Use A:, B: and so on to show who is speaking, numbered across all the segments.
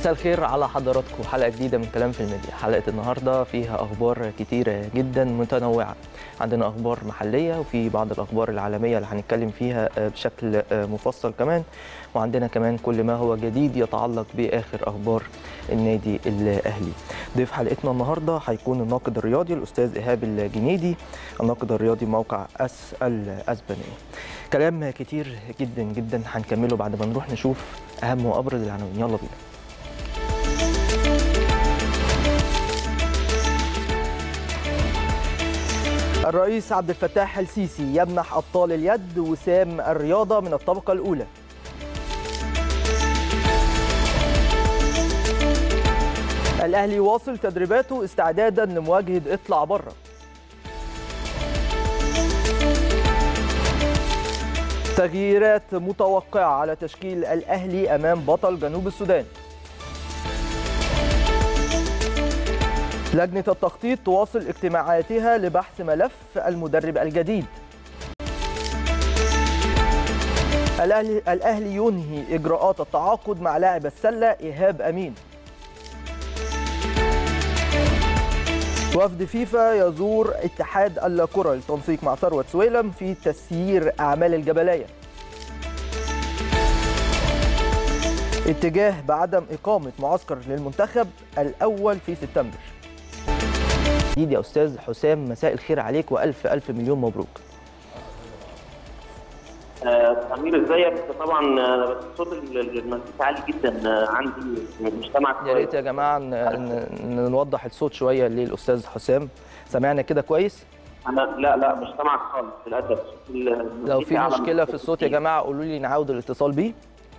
A: مساء الخير على حضراتكم حلقه جديده من كلام في الميديا حلقه النهارده فيها اخبار كتيره جدا متنوعه عندنا اخبار محليه وفي بعض الاخبار العالميه اللي هنتكلم فيها بشكل مفصل كمان وعندنا كمان كل ما هو جديد يتعلق باخر اخبار النادي الاهلي ضيف حلقتنا النهارده هيكون الناقد الرياضي الاستاذ ايهاب الجنيدي الناقد الرياضي موقع اس الاسبانيه كلام كتير جدا جدا هنكمله بعد ما نروح نشوف اهم وابرز العناوين يلا بينا الرئيس عبد الفتاح السيسي يمنح ابطال اليد وسام الرياضه من الطبقه الاولى الاهلي واصل تدريباته استعدادا لمواجهه اطلع بره تغييرات متوقعه على تشكيل الاهلي امام بطل جنوب السودان لجنة التخطيط تواصل اجتماعاتها لبحث ملف المدرب الجديد الأهلي, الأهلي ينهي إجراءات التعاقد مع لاعب السلة إيهاب أمين وفد فيفا يزور اتحاد الكرة للتنسيق مع ثروت سويلم في تسيير أعمال الجبلية اتجاه بعدم إقامة معسكر للمنتخب الأول في سبتمبر جديد يا استاذ حسام مساء الخير عليك والف الف مليون مبروك
B: امير ازيك طبعا صوت المزيكا عالي جدا عندي مش سامعك
A: يا ريت يا جماعه نوضح الصوت شويه للاستاذ حسام سامعنا كده كويس
B: انا لا لا مش سامعك خالص للاسف
A: لو في مشكله في الصوت يا جماعه قولوا لي نعاود الاتصال بيه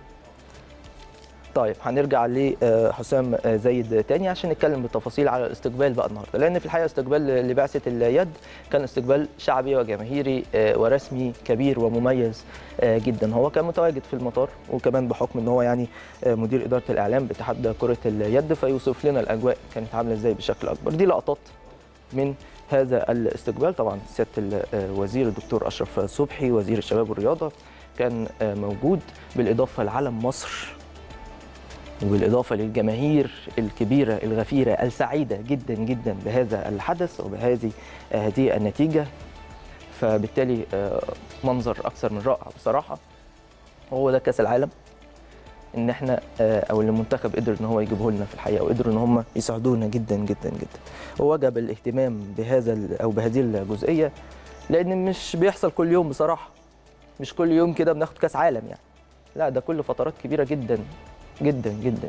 A: طيب هنرجع لحسام زايد تاني عشان نتكلم بالتفاصيل على الاستقبال بقى النهارده لان في الحقيقه استقبال لبعثه اليد كان استقبال شعبي وجماهيري ورسمي كبير ومميز جدا هو كان متواجد في المطار وكمان بحكم ان هو يعني مدير اداره الاعلام باتحاد كره اليد فيوصف لنا الاجواء كانت عامله ازاي بشكل اكبر دي لقطات من هذا الاستقبال طبعا سياده الوزير الدكتور اشرف صبحي وزير الشباب والرياضه كان موجود بالاضافه لعلم مصر وبالإضافة للجماهير الكبيرة الغفيرة السعيدة جدا جدا بهذا الحدث وبهذه هذه النتيجة فبالتالي منظر أكثر من رائع بصراحة وهو ده كأس العالم ان احنا او المنتخب قدر ان هو يجيبه لنا في الحقيقه وقدروا ان هم يساعدونا جدا جدا جدا ووجب الاهتمام بهذا او بهذه الجزئيه لان مش بيحصل كل يوم بصراحه مش كل يوم كده بناخد كاس عالم يعني لا ده كل فترات كبيره جدا جدا جدا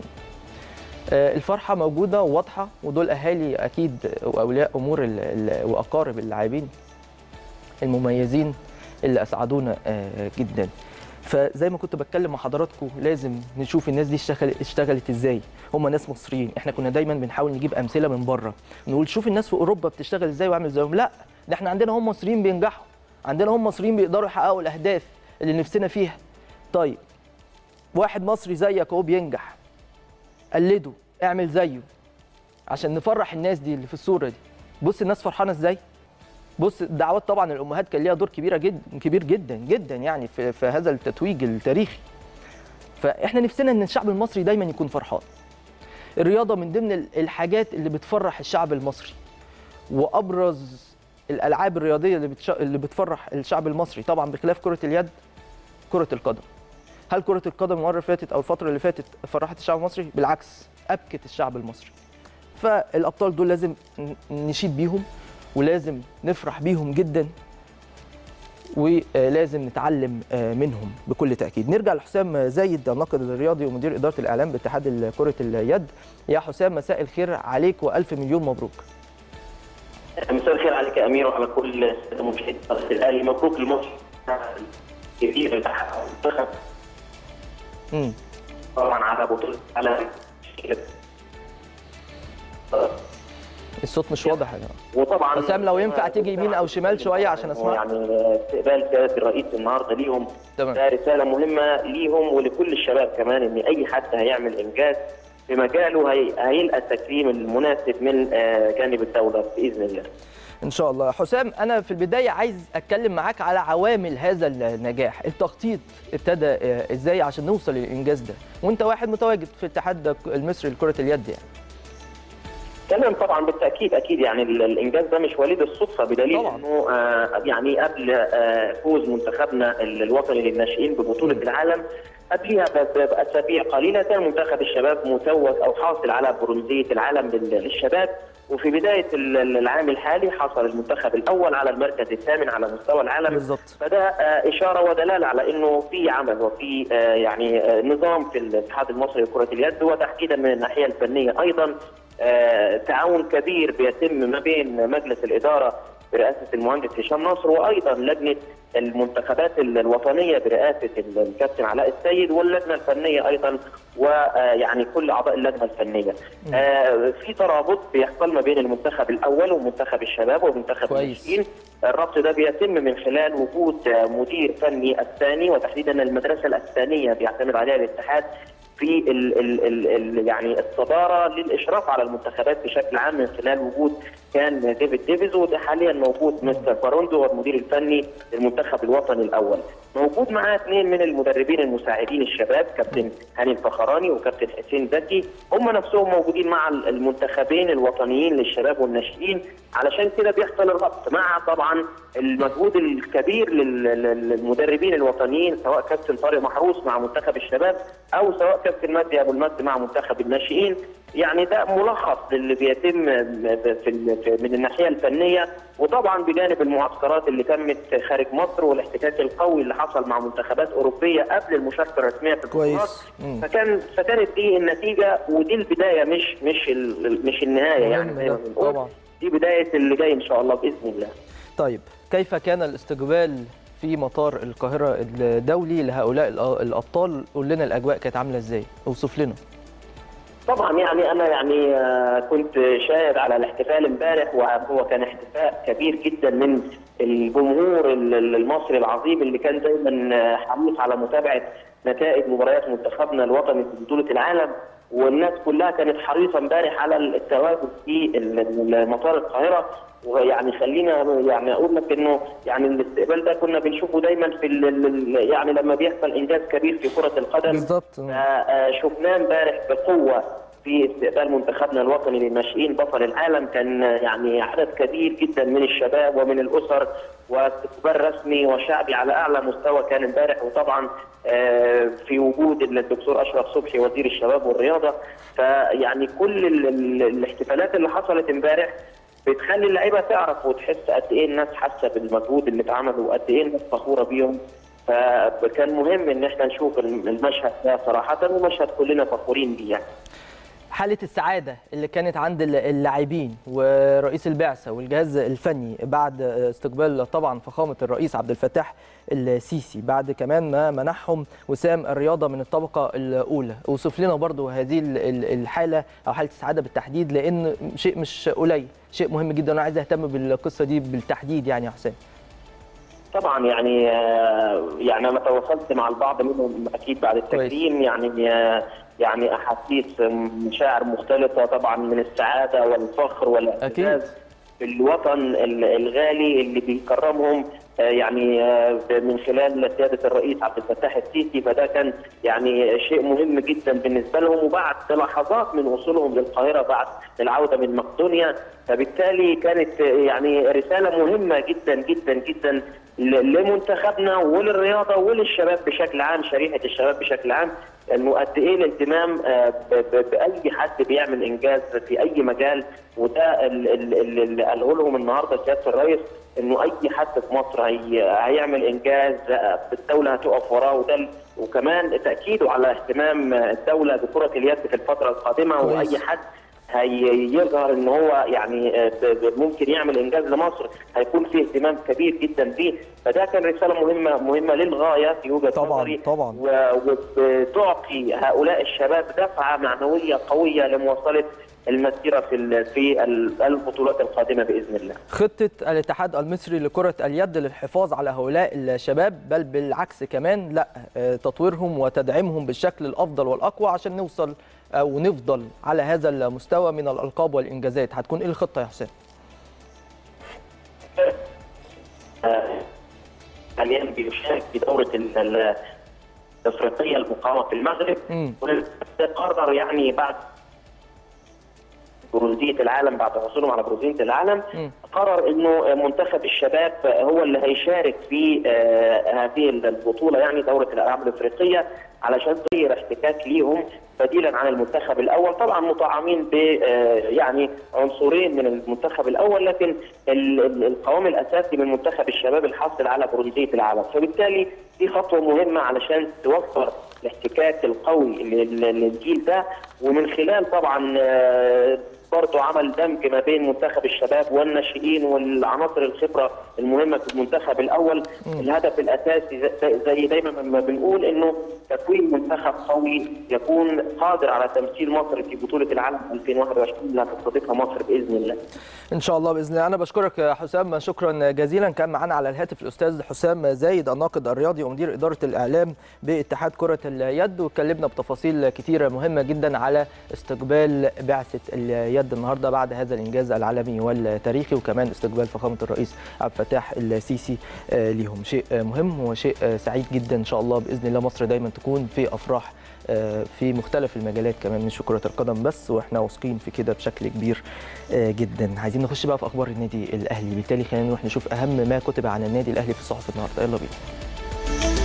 A: الفرحه موجوده وواضحه ودول اهالي اكيد واولياء امور واقارب اللاعبين المميزين اللي اسعدونا جدا فزي ما كنت بتكلم مع حضراتكم لازم نشوف الناس دي اشتغلت اشتغلت ازاي هم ناس مصريين احنا كنا دايما بنحاول نجيب امثله من بره نقول شوف الناس في اوروبا بتشتغل ازاي واعمل زيهم لا ده احنا عندنا هم مصريين بينجحوا عندنا هم مصريين بيقدروا يحققوا الاهداف اللي نفسنا فيها طيب واحد مصري زيك اهو بينجح قلده اعمل زيه عشان نفرح الناس دي اللي في الصوره دي بص الناس فرحانه ازاي بص دعوات طبعا الامهات كان ليها دور كبيره جدا كبير جدا جدا يعني في, في هذا التتويج التاريخي فاحنا نفسنا ان الشعب المصري دايما يكون فرحان الرياضه من ضمن الحاجات اللي بتفرح الشعب المصري وابرز الالعاب الرياضيه اللي بتش... اللي بتفرح الشعب المصري طبعا بخلاف كره اليد كره القدم هل كرة القدم المرة اللي فاتت أو الفترة اللي فاتت فرحت الشعب المصري؟ بالعكس أبكت الشعب المصري. فالأبطال دول لازم نشيد بيهم ولازم نفرح بيهم جدا ولازم نتعلم منهم بكل تأكيد. نرجع لحسام زايد الناقد الرياضي ومدير إدارة الإعلام باتحاد كرة اليد. يا حسام مساء الخير عليك وألف مليون مبروك.
B: مساء الخير عليك يا أمير وعلى كل مشاهدي قناة الأهلي مبروك لمصر كبير المنتخب طبعا على بطوله العالم
A: الصوت مش واضح يا جماعه
B: وطبعا
A: حسام لو ينفع تيجي يمين او شمال شويه عشان اسمع
B: يعني استقبال سياده الرئيس النهارده ليهم
A: تمام
B: ده رساله مهمه ليهم ولكل الشباب كمان ان اي حد هيعمل انجاز في مجاله هي... هيلقى التكريم المناسب من جانب الدوله باذن الله
A: ان شاء الله حسام انا في البدايه عايز اتكلم معاك على عوامل هذا النجاح التخطيط ابتدى آه، ازاي عشان نوصل للانجاز ده وانت واحد متواجد في الاتحاد المصري لكره اليد يعني
B: تمام طبعا بالتاكيد اكيد يعني ال- الانجاز ده مش وليد الصدفه بدليل
A: طبعاً.
B: انه آه يعني قبل آه فوز منتخبنا ال- الوطني للناشئين ببطوله العالم قبلها ب- ب- باسابيع قليله كان منتخب الشباب متوج او حاصل على برونزيه العالم لل- للشباب وفي بدايه ال- ال- العام الحالي حصل المنتخب الاول على المركز الثامن على مستوى العالم
A: بالظبط
B: فده آه، اشاره ودلاله على انه في عمل وفي آه، يعني آه، نظام في الاتحاد المصري لكره اليد وتحديدا من الناحيه الفنيه ايضا آه، تعاون كبير بيتم ما بين مجلس الاداره برئاسه المهندس هشام نصر وايضا لجنه المنتخبات الوطنيه برئاسه الكابتن علاء السيد واللجنه الفنيه ايضا ويعني كل اعضاء اللجنه الفنيه. آه، في ترابط بيحصل ما بين المنتخب الاول ومنتخب الشباب ومنتخب
A: كويس.
B: الناشئين الربط ده بيتم من خلال وجود مدير فني اسباني وتحديدا المدرسه الاسبانيه بيعتمد عليها الاتحاد في ال ال ال ال يعني الصداره للاشراف على المنتخبات بشكل عام من خلال وجود كان ديفيد ديفيز وده حاليا موجود مستر باروندو والمدير الفني للمنتخب الوطني الاول. موجود معاه اثنين من المدربين المساعدين الشباب كابتن هاني الفخراني وكابتن حسين زكي هم نفسهم موجودين مع المنتخبين الوطنيين للشباب والناشئين علشان كده بيحصل الربط مع طبعا المجهود الكبير لل- لل- للمدربين الوطنيين سواء كابتن طارق محروس مع منتخب الشباب او سواء كابتن مجدي ابو المجد مع منتخب الناشئين يعني ده ملخص للي بيتم في ال- في- من الناحيه الفنيه وطبعا بجانب المعسكرات اللي تمت خارج مصر والاحتكاك القوي اللي حصل مع منتخبات اوروبيه قبل المشاركه الرسميه في البطولات
A: كويس مم.
B: فكان فكانت دي النتيجه ودي البدايه مش مش ال- مش النهايه يعني
A: مهم
B: زي
A: ده،
B: ما بنقول
A: طبعا
B: دي بدايه اللي جاي ان شاء الله باذن الله
A: طيب كيف كان الاستقبال في مطار القاهره الدولي لهؤلاء الأ- الابطال قول لنا الاجواء كانت عامله ازاي اوصف لنا
B: طبعا يعني انا يعني آه، كنت شاهد على الاحتفال امبارح وهو كان احتفاء كبير جدا من الجمهور ال- ال- المصري العظيم اللي كان دايما آه، حريص على متابعه نتائج مباريات منتخبنا الوطني في بطوله العالم والناس كلها كانت حريصه امبارح على التواجد في ال- ال- مطار القاهره ويعني خلينا يعني اقول لك انه يعني الاستقبال ده كنا بنشوفه دايما في ال- ال- يعني لما بيحصل انجاز كبير في كره القدم
A: بالظبط
B: آه، شفناه امبارح بقوه في استقبال منتخبنا الوطني للناشئين بطل العالم كان آه، يعني عدد كبير جدا من الشباب ومن الاسر واستقبال رسمي وشعبي على اعلى مستوى كان امبارح وطبعا آه، في وجود الدكتور اشرف صبحي وزير الشباب والرياضه فيعني كل ال- ال- الاحتفالات اللي حصلت امبارح بتخلي اللعيبه تعرف وتحس قد ايه الناس حاسه بالمجهود اللي اتعمل وقد ايه الناس فخوره بيهم فكان مهم ان احنا نشوف المشهد ده صراحه ومشهد كلنا فخورين بيه يعني.
A: حالة السعادة اللي كانت عند اللاعبين ورئيس البعثة والجهاز الفني بعد استقبال طبعا فخامة الرئيس عبد الفتاح السيسي بعد كمان ما منحهم وسام الرياضة من الطبقة الأولى وصف لنا برضو هذه ال- ال- الحالة أو حالة السعادة بالتحديد لأن شيء مش قليل شيء مهم جدا وأنا عايز أهتم بالقصة دي بالتحديد يعني يا حسام
B: طبعا يعني آه، يعني انا تواصلت مع البعض منهم اكيد بعد التكريم يعني آه، يعني احاسيس مشاعر مختلطه طبعا من السعاده والفخر والاعتزاز
A: أكيد.
B: في الوطن ال- الغالي اللي بيكرمهم آه، يعني آه، من خلال سياده الرئيس عبد الفتاح السيسي فده كان يعني شيء مهم جدا بالنسبه لهم وبعد لحظات من وصولهم للقاهره بعد العوده من مقدونيا فبالتالي كانت آه، يعني رساله مهمه جدا جدا جدا ل- لمنتخبنا وللرياضه وللشباب بشكل عام شريحه الشباب بشكل عام انه قد ايه الاهتمام آه، ب- ب- باي حد بيعمل انجاز في اي مجال وده ال- ال- ال- اللي قاله لهم النهارده سياده الرئيس انه اي حد في مصر هي هيعمل انجاز آه، الدوله هتقف وراه وده ال- وكمان تاكيده على اهتمام الدوله بكره اليد في الفتره القادمه
A: كويس.
B: واي حد هيظهر ان هو يعني آه، ب- ب- ممكن يعمل انجاز لمصر هيكون فيه اهتمام كبير جدا بيه فده كان رساله مهمه مهمه للغايه في وجهه
A: طبعاً،
B: نظري
A: طبعاً.
B: و- وبتعطي هؤلاء الشباب دفعه معنويه قويه لمواصله المسيره في ال- في ال- البطولات القادمه باذن الله.
A: خطة الاتحاد المصري لكرة اليد للحفاظ على هؤلاء الشباب بل بالعكس كمان لا آه، تطويرهم وتدعيمهم بالشكل الأفضل والأقوى عشان نوصل أو نفضل على هذا المستوى من الألقاب والإنجازات هتكون إيه الخطة يا حسام؟
B: حاليا بيشارك في دوره ال- ال- الافريقيه المقامه في المغرب
A: مم.
B: قرر يعني بعد برونزيه العالم بعد حصولهم على برونزيه العالم
A: مم.
B: قرر انه منتخب الشباب هو اللي هيشارك في آه، هذه البطوله يعني دوره الالعاب الافريقيه علشان تغير احتكاك ليهم بديلا عن المنتخب الاول طبعا مطعمين ب آه، يعني عنصرين من المنتخب الاول لكن ال- ال- القوام الاساسي من منتخب الشباب الحاصل على برونزيه العالم فبالتالي دي خطوه مهمه علشان توفر الاحتكاك القوي لل- للجيل ده ومن خلال طبعا آه، برضه عمل دمج ما بين منتخب الشباب والناشئين والعناصر الخبره المهمه في المنتخب الاول الهدف الاساسي زي- زي دايما ما بنقول انه تكوين منتخب قوي يكون قادر على تمثيل مصر في بطوله العالم 2021 اللي هتستضيفها مصر باذن الله.
A: ان شاء الله باذن الله انا بشكرك يا حسام شكرا جزيلا كان معانا على الهاتف الاستاذ حسام زايد الناقد الرياضي ومدير اداره الاعلام باتحاد كره اليد واتكلمنا بتفاصيل كتيره مهمه جدا على استقبال بعثه اليد النهارده بعد هذا الانجاز العالمي والتاريخي وكمان استقبال فخامه الرئيس عبد الفتاح السيسي آه، ليهم شيء آه، مهم وشيء آه، سعيد جدا ان شاء الله باذن الله مصر دايما تكون في افراح آه، في مختلف المجالات كمان مش في كره القدم بس واحنا واثقين في كده بشكل كبير آه، جدا عايزين نخش بقى في اخبار النادي الاهلي بالتالي خلينا نروح نشوف اهم ما كتب عن النادي الاهلي في الصحف النهارده يلا بينا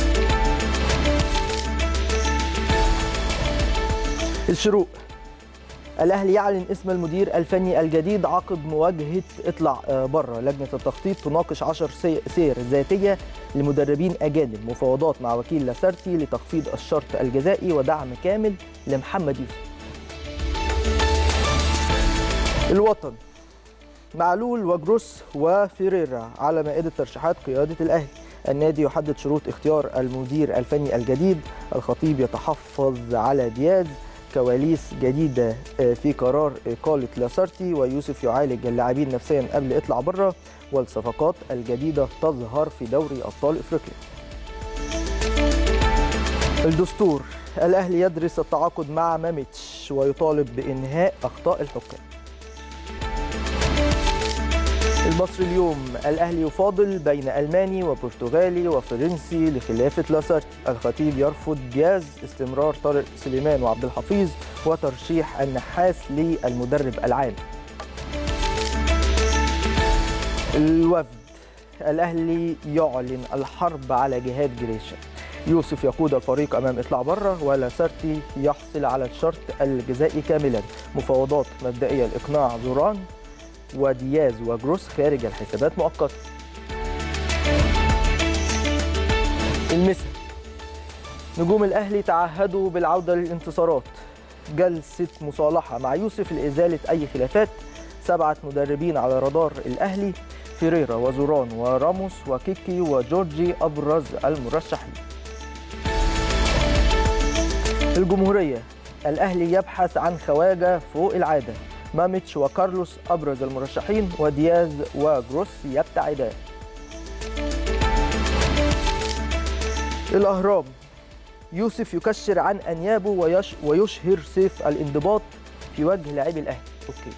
A: الشروق الاهلي يعلن اسم المدير الفني الجديد عقب مواجهه اطلع آه، بره لجنه التخطيط تناقش 10 سي- سير ذاتيه لمدربين اجانب مفاوضات مع وكيل لاسارتي لتخفيض الشرط الجزائي ودعم كامل لمحمد يوسف الوطن معلول وجروس وفيريرا على مائدة ترشيحات قيادة الأهلي النادي يحدد شروط اختيار المدير الفني الجديد الخطيب يتحفظ على دياز كواليس جديدة آه، في قرار إقالة لاسارتي ويوسف يعالج اللاعبين نفسيا قبل اطلع بره والصفقات الجديدة تظهر في دوري أبطال إفريقيا الدستور الأهلي يدرس التعاقد مع ماميتش ويطالب بإنهاء أخطاء الحكام المصري اليوم الأهلي يفاضل بين ألماني وبرتغالي وفرنسي لخلافة لاسارتي الخطيب يرفض دياز استمرار طارق سليمان وعبد الحفيظ وترشيح النحاس للمدرب العام الوفد الأهلي يعلن الحرب على جهاد جريشة يوسف يقود الفريق أمام إطلاع بره ولاسارتي يحصل على الشرط الجزائي كاملا مفاوضات مبدئية لإقناع زوران ودياز وجروس خارج الحسابات مؤقتا المثل نجوم الأهلي تعهدوا بالعودة للانتصارات جلسة مصالحة مع يوسف لإزالة أي خلافات سبعة مدربين على رادار الأهلي فيريرا وزوران وراموس وكيكي وجورجي أبرز المرشحين الجمهورية الأهلي يبحث عن خواجة فوق العادة ماميتش وكارلوس أبرز المرشحين ودياز وجروس يبتعدان الأهرام يوسف يكشر عن أنيابه ويش ويشهر سيف الانضباط في وجه لاعبي الأهلي أوكي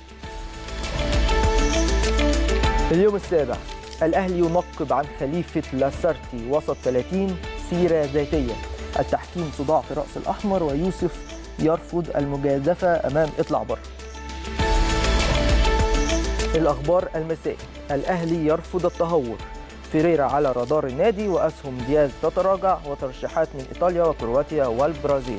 A: اليوم السابع الأهلي ينقب عن خليفة لاسارتي وسط 30 سيرة ذاتية التحكيم صداع في رأس الأحمر ويوسف يرفض المجازفة أمام اطلع بره الأخبار المسائي الأهلي يرفض التهور فيريرا على رادار النادي وأسهم دياز تتراجع وترشيحات من إيطاليا وكرواتيا والبرازيل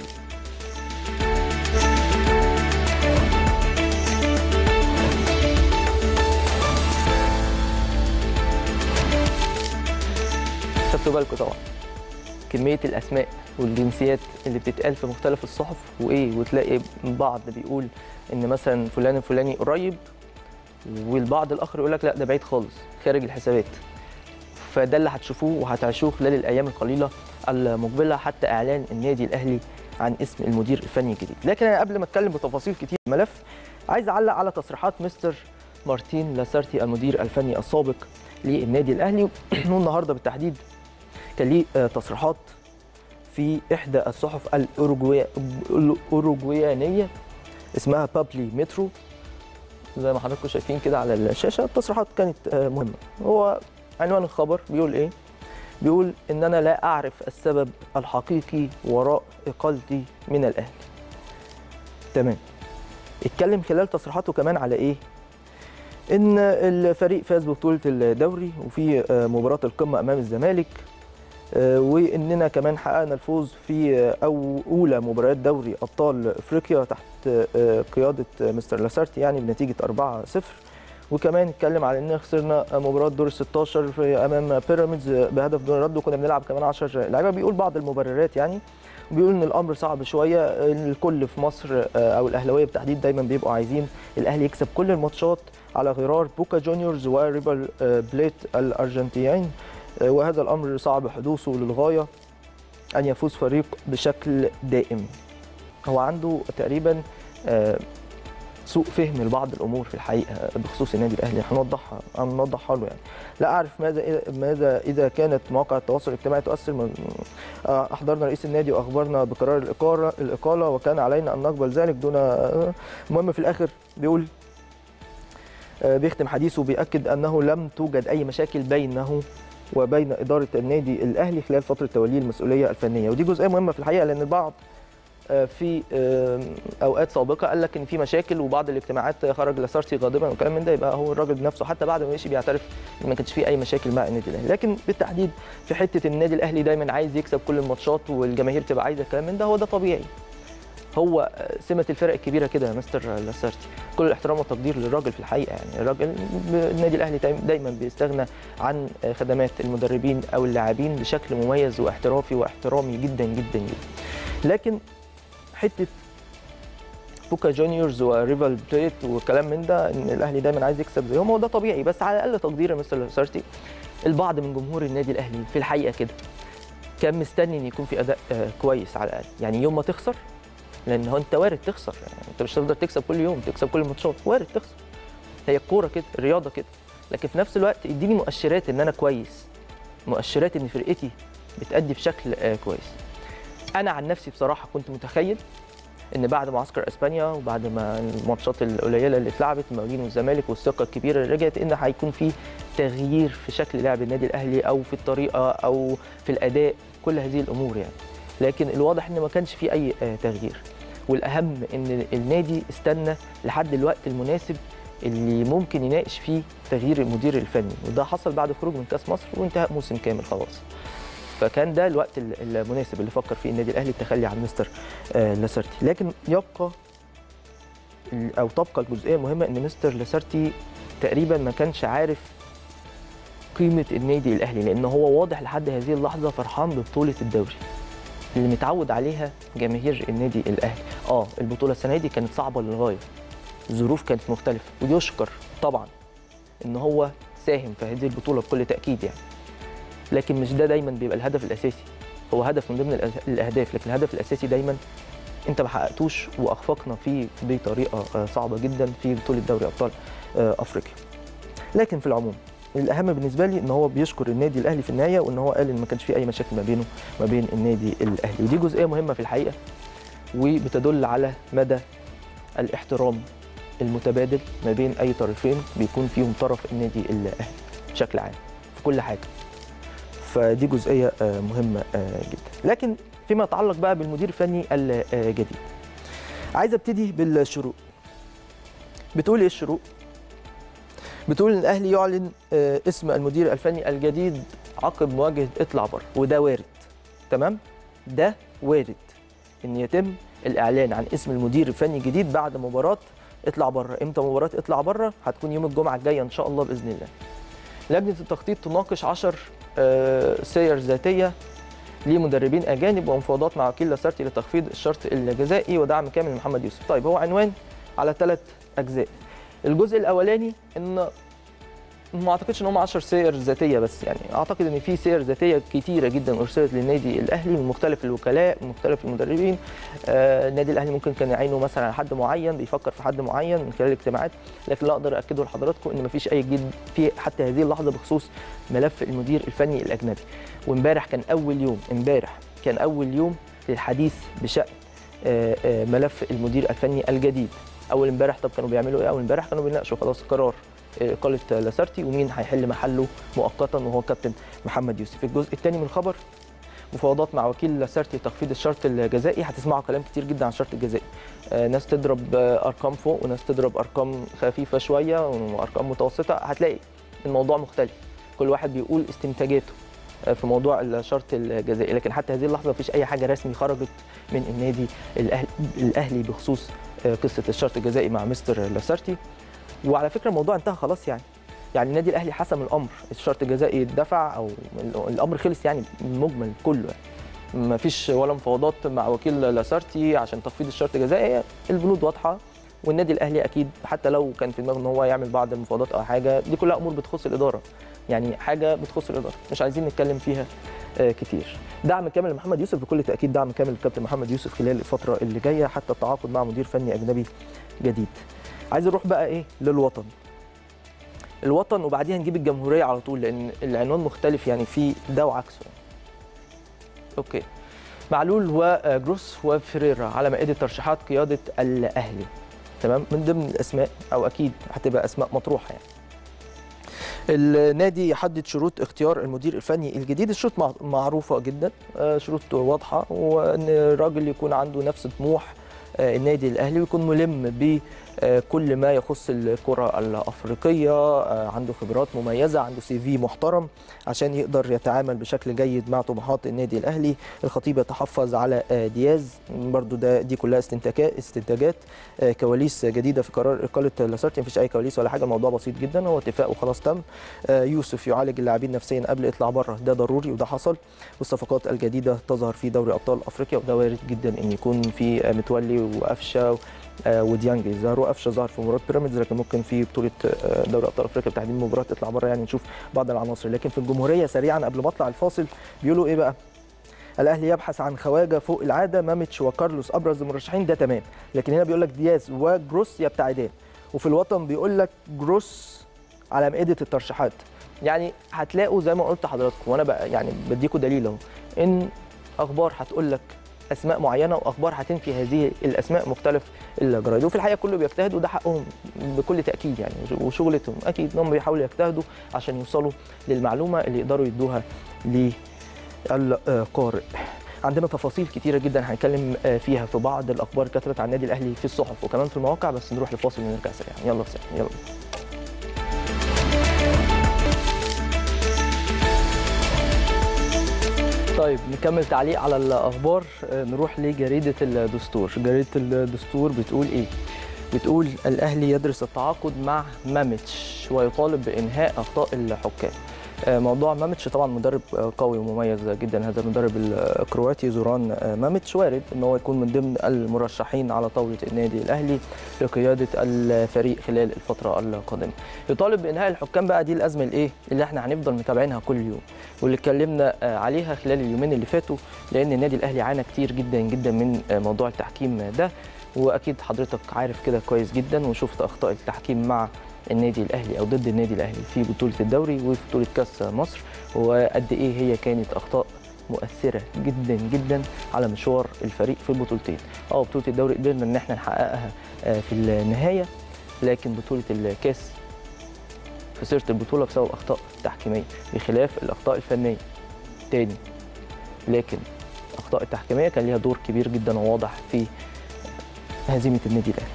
A: خدتوا بالكم طبعا كمية الأسماء والجنسيات اللي بتتقال في مختلف الصحف وإيه وتلاقي بعض بيقول إن مثلا فلان الفلاني قريب والبعض الآخر يقول لك لا ده بعيد خالص خارج الحسابات فده اللي هتشوفوه وهتعيشوه خلال الأيام القليلة المقبلة حتى إعلان النادي الأهلي عن اسم المدير الفني الجديد لكن أنا قبل ما أتكلم بتفاصيل كتير الملف عايز أعلق على تصريحات مستر مارتين لاسارتي المدير الفني السابق للنادي الأهلي والنهارده بالتحديد كان ليه آه، تصريحات في إحدى الصحف الأوروجواي- الأوروجويانية اسمها بابلي مترو زي ما حضراتكم شايفين كده على الشاشة التصريحات كانت آه، مهمة هو عنوان الخبر بيقول إيه بيقول ان انا لا اعرف السبب الحقيقي وراء اقالتي من الاهلي تمام اتكلم خلال تصريحاته كمان على ايه ان الفريق فاز ببطوله الدوري وفي آه، مباراه القمه امام الزمالك آه، واننا كمان حققنا الفوز في آه، او اولى مباريات دوري ابطال افريقيا تحت آه، قياده آه، مستر لاسارتي يعني بنتيجه 4-0 وكمان اتكلم على اننا خسرنا مباراه دور ال 16 في امام بيراميدز بهدف دون رد وكنا بنلعب كمان 10 لعيبه بيقول بعض المبررات يعني بيقول ان الامر صعب شويه الكل في مصر آه، او الاهلاويه بالتحديد دايما بيبقوا عايزين الاهلي يكسب كل الماتشات على غرار بوكا جونيورز وريبال آه، بليت الارجنتينيين آه، وهذا الامر صعب حدوثه للغايه ان يفوز فريق بشكل دائم هو عنده تقريبا آه، سوء فهم لبعض الامور في الحقيقه بخصوص النادي الاهلي هنوضحها هنوضحها له يعني لا اعرف ماذا ماذا اذا كانت مواقع التواصل الاجتماعي تؤثر من آه، احضرنا رئيس النادي واخبرنا بقرار الاقاله الاقاله وكان علينا ان نقبل ذلك دون آه، المهم في الاخر بيقول آه، بيختم حديثه بيأكد انه لم توجد اي مشاكل بينه وبين اداره النادي الاهلي خلال فتره توليه المسؤوليه الفنيه ودي جزئيه مهمه في الحقيقه لان البعض آه، في آه، اوقات سابقه قال لك ان في مشاكل وبعض الاجتماعات خرج لاسارتي غاضبا وكلام من ده يبقى هو الراجل بنفسه حتى بعد ما مشي بيعترف ان ما كانش في اي مشاكل مع النادي الاهلي لكن بالتحديد في حته النادي الاهلي دايما عايز يكسب كل الماتشات والجماهير تبقى عايزه الكلام من ده هو ده طبيعي هو آه، سمه الفرق الكبيره كده يا مستر لاسارتي كل الاحترام والتقدير للراجل في الحقيقه يعني الراجل النادي الاهلي دايما- دايما بيستغنى عن آه، خدمات المدربين او اللاعبين بشكل مميز واحترافي واحترامي جدا جدا جدا لكن حته بوكا جونيورز وريفال بليت وكلام من ده ان الاهلي دايما عايز يكسب زيهم هو ده طبيعي بس على الاقل تقدير يا مستر لاسارتي البعض من جمهور النادي الاهلي في الحقيقه كده كان مستني ان يكون في اداء آه، كويس على الاقل يعني يوم ما تخسر لان هو انت وارد تخسر يعني انت مش هتقدر تكسب كل يوم تكسب كل الماتشات وارد تخسر هي الكوره كده الرياضه كده لكن في نفس الوقت اديني مؤشرات ان انا كويس مؤشرات ان فرقتي بتأدي بشكل آه، كويس انا عن نفسي بصراحه كنت متخيل ان بعد معسكر اسبانيا وبعد ما الماتشات القليله اللي اتلعبت المقاولين والزمالك والثقه الكبيره اللي رجعت ان هيكون في تغيير في شكل لعب النادي الاهلي او في الطريقه او في الاداء كل هذه الامور يعني لكن الواضح ان ما كانش في اي آه، تغيير والاهم ان النادي استنى لحد الوقت المناسب اللي ممكن يناقش فيه تغيير المدير الفني وده حصل بعد خروج من كاس مصر وانتهاء موسم كامل خلاص فكان ده الوقت ال- المناسب اللي فكر فيه النادي الاهلي التخلي عن مستر آه، لاسارتي لكن يبقى ال- او تبقى الجزئيه المهمه ان مستر لاسارتي تقريبا ما كانش عارف قيمه النادي الاهلي لان هو واضح لحد هذه اللحظه فرحان ببطوله الدوري اللي متعود عليها جماهير النادي الاهلي اه البطوله السنه دي كانت صعبه للغايه الظروف كانت مختلفه ويشكر طبعا ان هو ساهم في هذه البطوله بكل تاكيد يعني لكن مش ده دايما بيبقى الهدف الاساسي هو هدف من ضمن الأه- الاهداف لكن الهدف الاساسي دايما انت ما حققتوش واخفقنا فيه بطريقه آه، صعبه جدا في بطوله دوري ابطال آه، افريقيا لكن في العموم الاهم بالنسبه لي ان هو بيشكر النادي الاهلي في النهايه وان هو قال ان ما كانش في اي مشاكل ما بينه ما بين النادي الاهلي ودي جزئيه مهمه في الحقيقه وبتدل على مدى الاحترام المتبادل ما بين اي طرفين بيكون فيهم طرف النادي الاهلي بشكل عام في كل حاجه فدي جزئيه آه، مهمه آه، جدا لكن فيما يتعلق بقى بالمدير الفني الجديد عايز ابتدي بالشروق بتقول ايه الشروق بتقول ان الاهلي يعلن آه، اسم المدير الفني الجديد عقب مواجهه اطلع بره وده وارد تمام ده وارد ان يتم الاعلان عن اسم المدير الفني الجديد بعد مباراه اطلع بره امتى مباراه اطلع بره هتكون يوم الجمعه الجايه ان شاء الله باذن الله لجنه التخطيط تناقش 10 آه، سير ذاتيه لمدربين اجانب ومفاوضات مع وكيل لاسارتي لتخفيض الشرط الجزائي ودعم كامل من محمد يوسف طيب هو عنوان على ثلاث اجزاء الجزء الاولاني ان ما اعتقدش ان هم 10 سير ذاتيه بس يعني اعتقد ان في سير ذاتيه كتيره جدا ارسلت للنادي الاهلي من مختلف الوكلاء من مختلف المدربين آه النادي الاهلي ممكن كان يعينه مثلا على حد معين بيفكر في حد معين من خلال الاجتماعات لكن لا اقدر اكده لحضراتكم ان مفيش اي جديد في حتى هذه اللحظه بخصوص ملف المدير الفني الاجنبي وامبارح كان اول يوم امبارح كان اول يوم للحديث بشان آه، آه، ملف المدير الفني الجديد اول امبارح طب كانوا بيعملوا ايه اول امبارح كانوا بيناقشوا خلاص قرار اقاله لاسارتي ومين هيحل محله مؤقتا وهو كابتن محمد يوسف الجزء الثاني من الخبر مفاوضات مع وكيل لاسارتي تخفيض الشرط الجزائي هتسمعوا كلام كتير جدا عن الشرط الجزائي آه، ناس تضرب آه، ارقام فوق وناس تضرب ارقام خفيفه شويه وارقام متوسطه هتلاقي الموضوع مختلف كل واحد بيقول استنتاجاته آه، في موضوع الشرط الجزائي لكن حتى هذه اللحظه مفيش اي حاجه رسمي خرجت من النادي الأهلي, الاهلي بخصوص آه، قصه الشرط الجزائي مع مستر لاسارتي وعلى فكره الموضوع انتهى خلاص يعني يعني النادي الاهلي حسم الامر الشرط الجزائي اتدفع او الامر خلص يعني المجمل كله يعني. ما فيش ولا مفاوضات مع وكيل لاسارتي عشان تخفيض الشرط الجزائي البنود واضحه والنادي الاهلي اكيد حتى لو كان في دماغه ان هو يعمل بعض المفاوضات او حاجه دي كلها امور بتخص الاداره يعني حاجه بتخص الاداره مش عايزين نتكلم فيها آه، كتير دعم كامل لمحمد يوسف بكل تاكيد دعم كامل للكابتن محمد يوسف خلال الفتره اللي جايه حتى التعاقد مع مدير فني اجنبي جديد عايز نروح بقى ايه للوطن الوطن وبعديها نجيب الجمهوريه على طول لان العنوان مختلف يعني في ده وعكسه اوكي معلول وجروس وفريرا على مائده ترشيحات قياده الاهلي تمام من ضمن الاسماء او اكيد هتبقى اسماء مطروحه يعني النادي يحدد شروط اختيار المدير الفني الجديد الشروط مع- معروفه جدا آه، شروط واضحه وان الراجل يكون عنده نفس طموح آه، النادي الاهلي ويكون ملم بكل ما يخص الكره الافريقيه آه، عنده خبرات مميزه عنده سي في محترم عشان يقدر يتعامل بشكل جيد مع طموحات النادي الاهلي الخطيب يتحفظ على آه، دياز برضو ده دي كلها استنتاجات استنتاجات آه، كواليس جديده في قرار اقاله لاسارتي مفيش اي كواليس ولا حاجه الموضوع بسيط جدا هو اتفاق وخلاص تم آه، يوسف يعالج اللاعبين نفسيا قبل اطلاع بره ده ضروري وده حصل والصفقات الجديده تظهر في دوري ابطال افريقيا وده وارد جدا ان يكون في آه، متولي وقفشه آه، وديانج ظهروا قفشه ظهر في مباراه بيراميدز لكن ممكن في بطوله آه، دوري ابطال افريقيا بتحديد مباراه تطلع بره يعني نشوف بعض العناصر لكن في الجمهوريه سريعا قبل ما اطلع الفاصل بيقولوا ايه بقى الاهلي يبحث عن خواجه فوق العاده ماميتش وكارلوس ابرز المرشحين ده تمام لكن هنا بيقول لك دياز وجروس يبتعدان وفي الوطن بيقول لك جروس على مائده الترشيحات يعني هتلاقوا زي ما قلت لحضراتكم وانا بقى يعني بديكوا دليل اهو ان اخبار هتقول لك اسماء معينه واخبار هتنفي هذه الاسماء مختلف الجرايد وفي الحقيقه كله بيجتهد وده حقهم بكل تاكيد يعني وشغلتهم اكيد انهم بيحاولوا يجتهدوا عشان يوصلوا للمعلومه اللي يقدروا يدوها للقارئ عندنا تفاصيل كتيره جدا هنتكلم آه، فيها في بعض الاخبار اللي كتبت عن النادي الاهلي في الصحف وكمان في المواقع بس نروح لفاصل ونرجع سريعا يلا بسرعه يلا طيب نكمل تعليق على الاخبار آه، نروح لجريده الدستور جريده الدستور بتقول ايه بتقول الاهلي يدرس التعاقد مع ماميتش ويطالب بانهاء اخطاء الحكام آه، موضوع ماميتش طبعا مدرب آه، قوي ومميز جدا هذا المدرب الكرواتي زوران آه، ماميتش وارد ان هو يكون من ضمن المرشحين على طاوله النادي الاهلي لقياده الفريق خلال الفتره القادمه يطالب بانهاء الحكام بقى دي الازمه الايه اللي احنا هنفضل متابعينها كل يوم واللي اتكلمنا آه، عليها خلال اليومين اللي فاتوا لان النادي الاهلي عانى كتير جدا جدا من آه، موضوع التحكيم ده واكيد حضرتك عارف كده كويس جدا وشفت اخطاء التحكيم مع النادي الاهلي او ضد النادي الاهلي في بطوله الدوري وفي بطوله كاس مصر وقد ايه هي كانت اخطاء مؤثره جدا جدا على مشوار الفريق في البطولتين اه بطوله الدوري قدرنا ان احنا نحققها آه، في النهايه لكن بطوله الكاس خسرت البطوله بسبب اخطاء تحكيميه بخلاف الاخطاء الفنيه تاني لكن الاخطاء التحكيميه كان ليها دور كبير جدا وواضح في هزيمه النادي الاهلي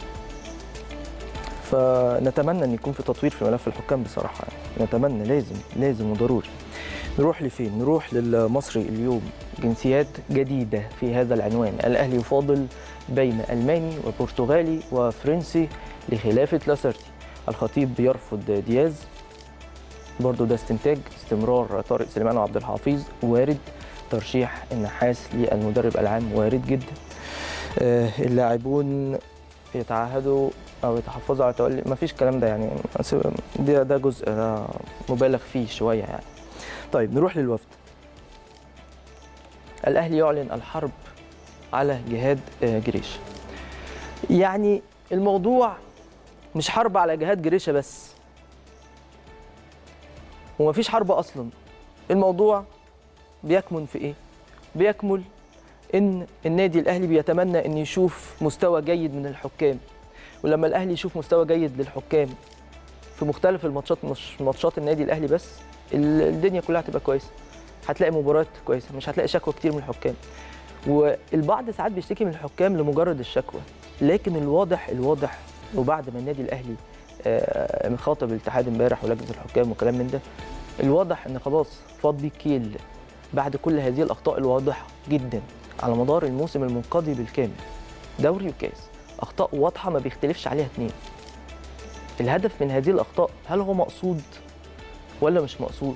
A: فنتمنى ان يكون في تطوير في ملف الحكام بصراحه يعني. نتمنى لازم لازم وضروري نروح لفين نروح للمصري اليوم جنسيات جديده في هذا العنوان الاهلي يفاضل بين الماني وبرتغالي وفرنسي لخلافه لاسارتي الخطيب بيرفض دياز برضو ده استنتاج استمرار طارق سليمان وعبد الحفيظ وارد ترشيح النحاس للمدرب العام وارد جدا آه، اللاعبون يتعهدوا او يتحفظوا على تولي ما فيش الكلام ده يعني بس ده ده جزء ده مبالغ فيه شويه يعني طيب نروح للوفد الاهلي يعلن الحرب على جهاد آه، جريش يعني الموضوع مش حرب على جهاد جريشه بس ومفيش حرب اصلا الموضوع بيكمن في ايه بيكمل ان النادي الاهلي بيتمنى ان يشوف مستوى جيد من الحكام ولما الاهلي يشوف مستوى جيد للحكام في مختلف الماتشات مش ماتشات النادي الاهلي بس ال- الدنيا كلها هتبقى كويسه هتلاقي مباريات كويسه مش هتلاقي شكوى كتير من الحكام والبعض ساعات بيشتكي من الحكام لمجرد الشكوى لكن الواضح الواضح وبعد ما النادي الاهلي آه، مخاطب الاتحاد امبارح ولجنه الحكام وكلام من ده الواضح ان خلاص فاض بيه الكيل بعد كل هذه الاخطاء الواضحه جدا على مدار الموسم المنقضي بالكامل دوري وكاس اخطاء واضحه ما بيختلفش عليها اتنين الهدف من هذه الاخطاء هل هو مقصود ولا مش مقصود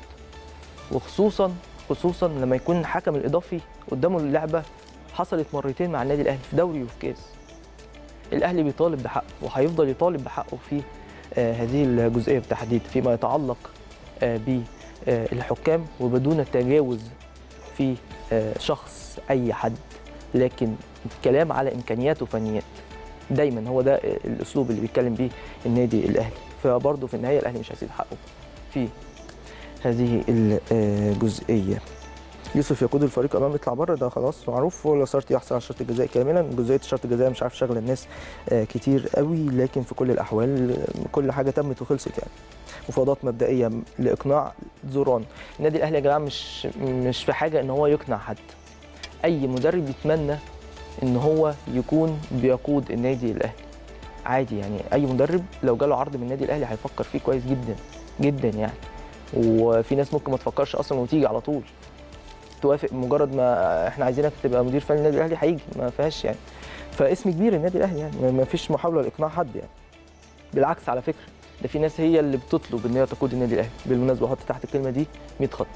A: وخصوصا خصوصا لما يكون الحكم الاضافي قدامه اللعبه حصلت مرتين مع النادي الاهلي في دوري وفي كاس الاهلي بيطالب بحقه وهيفضل يطالب بحقه في آه، هذه الجزئيه بالتحديد فيما يتعلق آه، بالحكام وبدون التجاوز في آه، شخص اي حد لكن الكلام على امكانيات وفنيات دايما هو ده آه، الاسلوب اللي بيتكلم بيه النادي الاهلي فبرضه في النهايه الاهلي مش هيسيب حقه في هذه الجزئيه يوسف يقود الفريق امام يطلع بره ده خلاص معروف ولا سارتي يحصل على شرط الجزاء كاملا جزئيه شرط الجزاء مش عارف شغل الناس آه، كتير قوي لكن في كل الاحوال آه، كل حاجه تمت وخلصت يعني مفاوضات مبدئيه لاقناع زوران النادي الاهلي يا جماعه مش مش في حاجه ان هو يقنع حد اي مدرب يتمنى ان هو يكون بيقود النادي الاهلي عادي يعني اي مدرب لو جاله عرض من النادي الاهلي هيفكر فيه كويس جدا جدا يعني وفي ناس ممكن ما تفكرش اصلا وتيجي على طول توافق مجرد ما احنا عايزينك تبقى مدير فني النادي الاهلي هيجي ما فيهاش يعني فاسم كبير النادي الاهلي يعني ما- ما فيش محاوله لاقناع حد يعني بالعكس على فكره ده في ناس هي اللي بتطلب ان هي تقود النادي الاهلي بالمناسبه احط تحت الكلمه دي 100 خط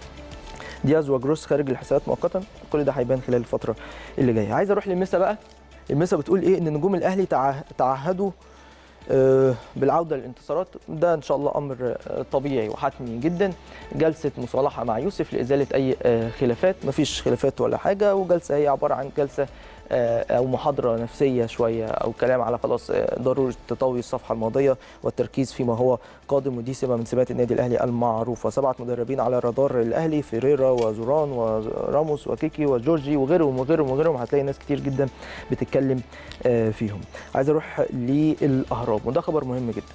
A: دياز وجروس خارج الحسابات مؤقتا كل ده هيبان خلال الفتره اللي جايه عايز اروح للمسا بقى المسا بتقول ايه ان نجوم الاهلي تعه- تعهدوا آه، بالعوده للانتصارات ده ان شاء الله امر آه، طبيعي وحتمي جدا جلسه مصالحه مع يوسف لازاله اي آه، خلافات مفيش خلافات ولا حاجه وجلسه هي عباره عن جلسه آه، او محاضره نفسيه شويه او كلام على خلاص آه، ضروره تطوي الصفحه الماضيه والتركيز فيما هو قادم ودي سمه من سمات النادي الاهلي المعروفه سبعه مدربين على رادار الاهلي فيريرا وزوران وراموس وكيكي وجورجي وغيرهم وغيرهم وغيرهم هتلاقي ناس كتير جدا بتتكلم آه، فيهم عايز اروح للاهرام وده خبر مهم جدا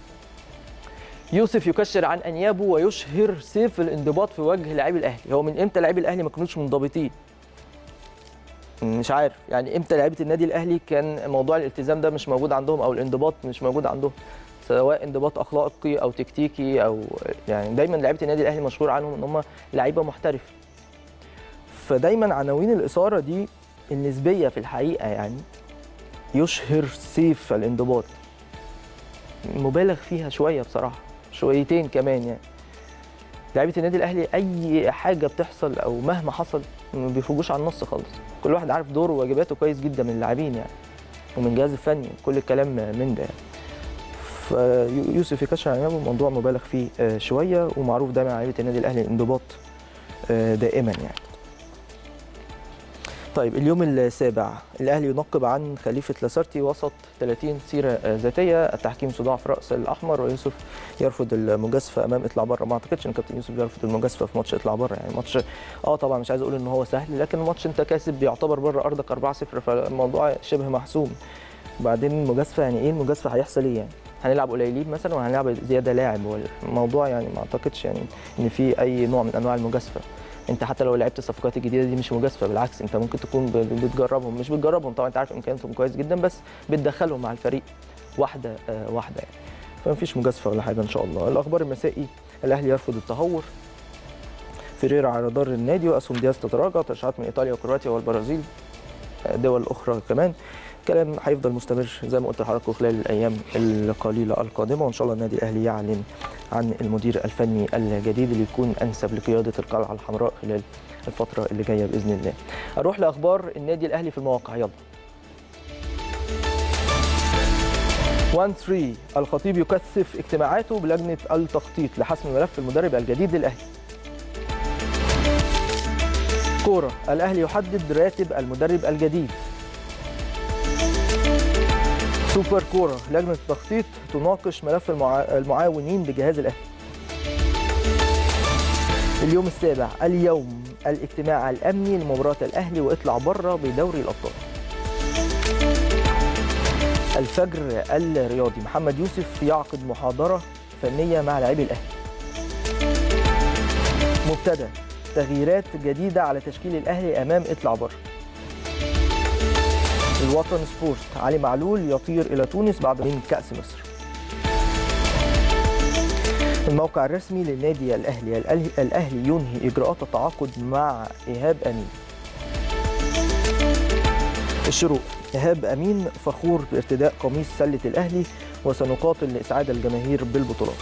A: يوسف يكشر عن انيابه ويشهر سيف الانضباط في وجه لاعبي الاهلي هو من امتى لاعبي الاهلي ما كانوش منضبطين مش عارف يعني امتى لعيبه النادي الاهلي كان موضوع الالتزام ده مش موجود عندهم او الانضباط مش موجود عندهم سواء انضباط اخلاقي او تكتيكي او يعني دايما لعيبه النادي الاهلي مشهور عنهم ان هم لعيبه محترفه فدايما عناوين الاثاره دي النسبيه في الحقيقه يعني يشهر سيف الانضباط مبالغ فيها شويه بصراحه شويتين كمان يعني لعيبه النادي الاهلي اي حاجه بتحصل او مهما حصل ما بيخرجوش عن النص خالص كل واحد عارف دوره وواجباته كويس جدا من اللاعبين يعني ومن الجهاز الفني كل الكلام من ده يعني فيوسف يكشف عن نفسه الموضوع مبالغ فيه آه، شويه ومعروف دايما على لعيبه النادي الاهلي الانضباط آه، دائما يعني طيب اليوم السابع الاهلي ينقب عن خليفه لاسارتي وسط 30 سيره آه، ذاتيه التحكيم صداع في راس الاحمر ويوسف يرفض المجازفه امام اطلع بره ما اعتقدش ان كابتن يوسف يرفض المجازفه في ماتش اطلع بره يعني ماتش اه طبعا مش عايز اقول ان هو سهل لكن الماتش انت كاسب بيعتبر بره ارضك 4-0 فالموضوع شبه محسوم وبعدين المجازفه يعني ايه المجازفه هيحصل ايه يعني هنلعب قليلين مثلا وهنلعب زياده لاعب هو الموضوع يعني ما اعتقدش يعني ان في اي نوع من انواع المجازفه انت حتى لو لعبت الصفقات الجديده دي مش مجازفه بالعكس انت ممكن تكون ب- بتجربهم مش بتجربهم طبعا انت عارف امكانياتهم كويس جدا بس بتدخلهم مع الفريق واحده آه واحده يعني فمفيش مجازفه ولا حاجه ان شاء الله الاخبار المسائي الاهلي يرفض التهور فيريرا على رادار النادي واسهم دياز تتراجع ترشيحات من ايطاليا وكرواتيا والبرازيل آه، دول اخرى كمان كلام هيفضل مستمر زي ما قلت لحضراتكم خلال الايام القليله القادمه وان شاء الله النادي الاهلي يعلن عن المدير الفني الجديد اللي يكون انسب لقياده القلعه الحمراء خلال الفتره اللي جايه باذن الله. اروح لاخبار النادي الاهلي في المواقع يلا. 1 3 الخطيب يكثف اجتماعاته بلجنه التخطيط لحسم ملف المدرب الجديد للاهلي. كوره الاهلي يحدد راتب المدرب الجديد. سوبر كوره لجنه التخطيط تناقش ملف المعا- المعاونين بجهاز الاهلي. اليوم السابع اليوم الاجتماع الامني لمباراه الاهلي واطلع بره بدوري الابطال. الفجر الرياضي محمد يوسف يعقد محاضره الفنيه مع لاعبي الاهلي مبتدا تغييرات جديده على تشكيل الاهلي امام اطلع بره الوطن سبورت علي معلول يطير الى تونس بعد من كاس مصر الموقع الرسمي للنادي الاهلي الاهلي, الأهلي ينهي اجراءات التعاقد مع ايهاب امين الشروق ايهاب امين فخور بارتداء قميص سله الاهلي وسنقاتل لاسعاد الجماهير بالبطولات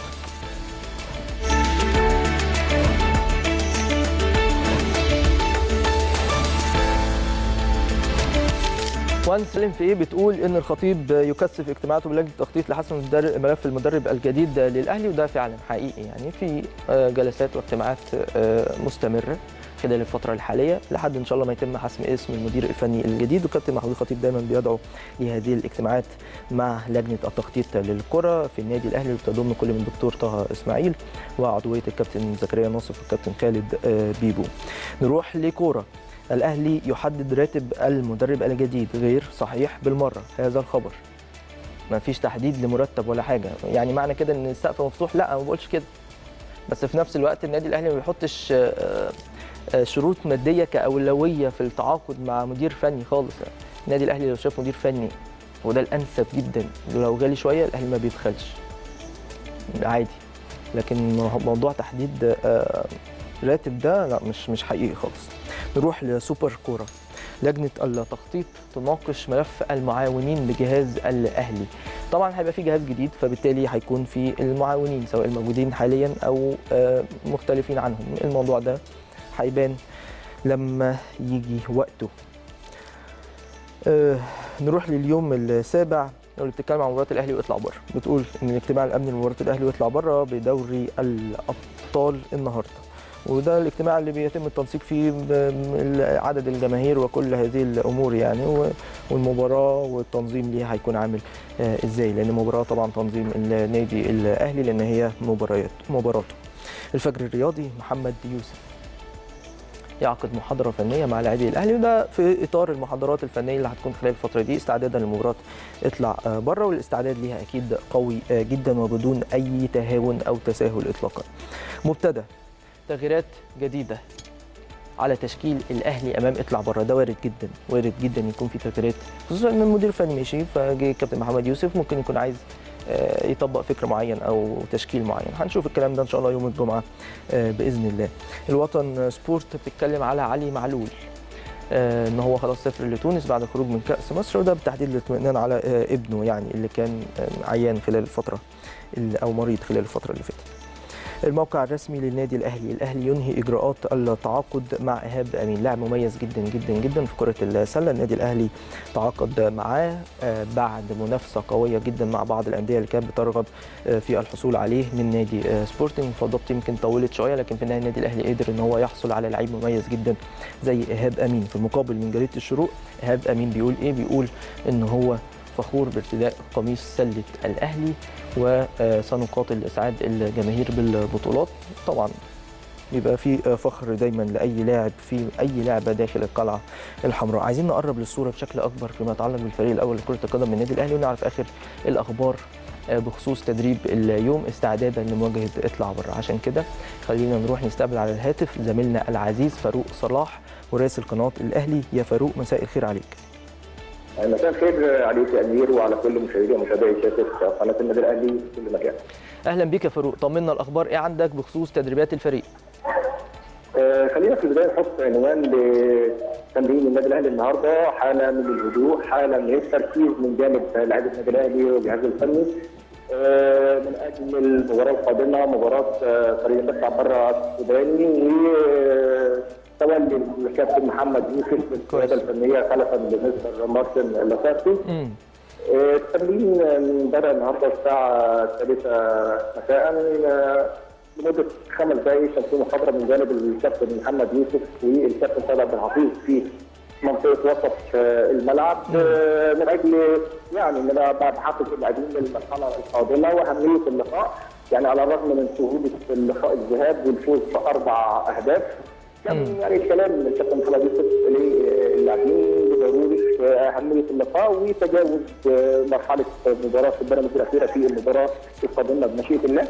A: وان سليم في ايه بتقول ان الخطيب يكثف اجتماعاته بلجنه التخطيط لحسم المدرب ملف المدرب الجديد للاهلي وده فعلا حقيقي يعني في جلسات واجتماعات مستمره خلال الفتره الحاليه لحد ان شاء الله ما يتم حسم اسم المدير الفني الجديد وكابتن محمود الخطيب دايما بيدعو لهذه الاجتماعات مع لجنه التخطيط للكره في النادي الاهلي وبتضم كل من دكتور طه اسماعيل وعضويه الكابتن زكريا ناصف والكابتن خالد بيبو نروح لكوره الاهلي يحدد راتب المدرب الجديد غير صحيح بالمره هذا الخبر ما فيش تحديد لمرتب ولا حاجه يعني معنى كده ان السقف مفتوح لا ما بقولش كده بس في نفس الوقت النادي الاهلي ما بيحطش شروط ماديه كاولويه في التعاقد مع مدير فني خالص النادي الاهلي لو شاف مدير فني وده الانسب جدا لو غالي شويه الاهلي ما بيبخلش عادي لكن موضوع تحديد راتب ده لا مش مش حقيقي خالص نروح لسوبر كوره لجنه التخطيط تناقش ملف المعاونين بجهاز الاهلي طبعا هيبقى في جهاز جديد فبالتالي هيكون في المعاونين سواء الموجودين حاليا او مختلفين عنهم الموضوع ده هيبان لما يجي وقته أه نروح لليوم السابع اللي بتتكلم عن مباراه الاهلي ويطلع بره بتقول ان الاجتماع الامني لمباراه الاهلي ويطلع بره بدوري الابطال النهارده وده الاجتماع اللي بيتم التنسيق فيه عدد الجماهير وكل هذه الامور يعني والمباراه والتنظيم ليها هيكون عامل ازاي لان المباراه طبعا تنظيم النادي الاهلي لان هي مباريات مباراته الفجر الرياضي محمد يوسف يعقد محاضره فنيه مع لاعبي الاهلي وده في اطار المحاضرات الفنيه اللي هتكون خلال الفتره دي استعدادا لمباراه اطلع بره والاستعداد ليها اكيد قوي جدا وبدون اي تهاون او تساهل اطلاقا مبتدا تغييرات جديده على تشكيل الاهلي امام اطلع بره ده وارد جدا وارد جدا يكون في تغييرات خصوصا ان المدير الفني مشي فجه كابتن محمد يوسف ممكن يكون عايز يطبق فكر معين او تشكيل معين هنشوف الكلام ده ان شاء الله يوم الجمعه باذن الله الوطن سبورت بتتكلم على علي معلول ان هو خلاص سافر لتونس بعد الخروج من كاس مصر وده بالتحديد الاطمئنان على ابنه يعني اللي كان عيان خلال الفتره او مريض خلال الفتره اللي فاتت الموقع الرسمي للنادي الاهلي الاهلي ينهي اجراءات التعاقد مع ايهاب امين لاعب مميز جدا جدا جدا في كره السله النادي الاهلي تعاقد معاه بعد منافسه قويه جدا مع بعض الانديه اللي كانت بترغب في الحصول عليه من نادي سبورتنج فضبط يمكن طولت شويه لكن في النهايه النادي الاهلي قدر ان هو يحصل على لعيب مميز جدا زي ايهاب امين في المقابل من جريده الشروق ايهاب امين بيقول ايه بيقول ان هو فخور بارتداء قميص سله الاهلي وسنقاتل اسعاد الجماهير بالبطولات طبعا بيبقى في فخر دايما لاي لاعب في اي لعبه داخل القلعه الحمراء عايزين نقرب للصوره بشكل اكبر فيما يتعلق بالفريق الاول لكره القدم من النادي الاهلي ونعرف اخر الاخبار بخصوص تدريب اليوم استعدادا لمواجهه اطلع بره عشان كده خلينا نروح نستقبل على الهاتف زميلنا العزيز فاروق صلاح مراسل قناه الاهلي يا فاروق مساء الخير عليك
C: مساء الخير عليك يا امير وعلى كل مشاهدي ومتابعي شاشه قناه النادي الاهلي في كل مكان.
A: اهلا بك يا فاروق طمنا الاخبار ايه عندك بخصوص تدريبات الفريق؟
C: آه خلينا في البدايه نحط عنوان لتمرين النادي الاهلي النهارده حاله من الهدوء حاله من التركيز من جانب لاعبي النادي الاهلي وجهازه الفني آه من اجل المباراه القادمه مباراه آه فريق بيطلع بره السوداني و تولي الكابتن محمد يوسف القياده الفنيه خلفا لمستر مارتن لاسارتي التمرين بدا النهارده الساعه الثالثه مساء لمده خمس دقائق كان في محاضره من جانب الكابتن محمد يوسف والكابتن سيد عبد الحفيظ في منطقه وسط الملعب من اجل يعني ان انا بحقق اللاعبين للمرحله القادمه واهميه اللقاء يعني على الرغم من سهوله اللقاء الذهاب والفوز باربع اهداف كان يعني الكلام من الكابتن محمد يوسف للاعبين ضروري في اهميه اللقاء وتجاوز آه، مرحله مباراه بيراميدز الاخيره في المباراه القادمه بمشيئه الله.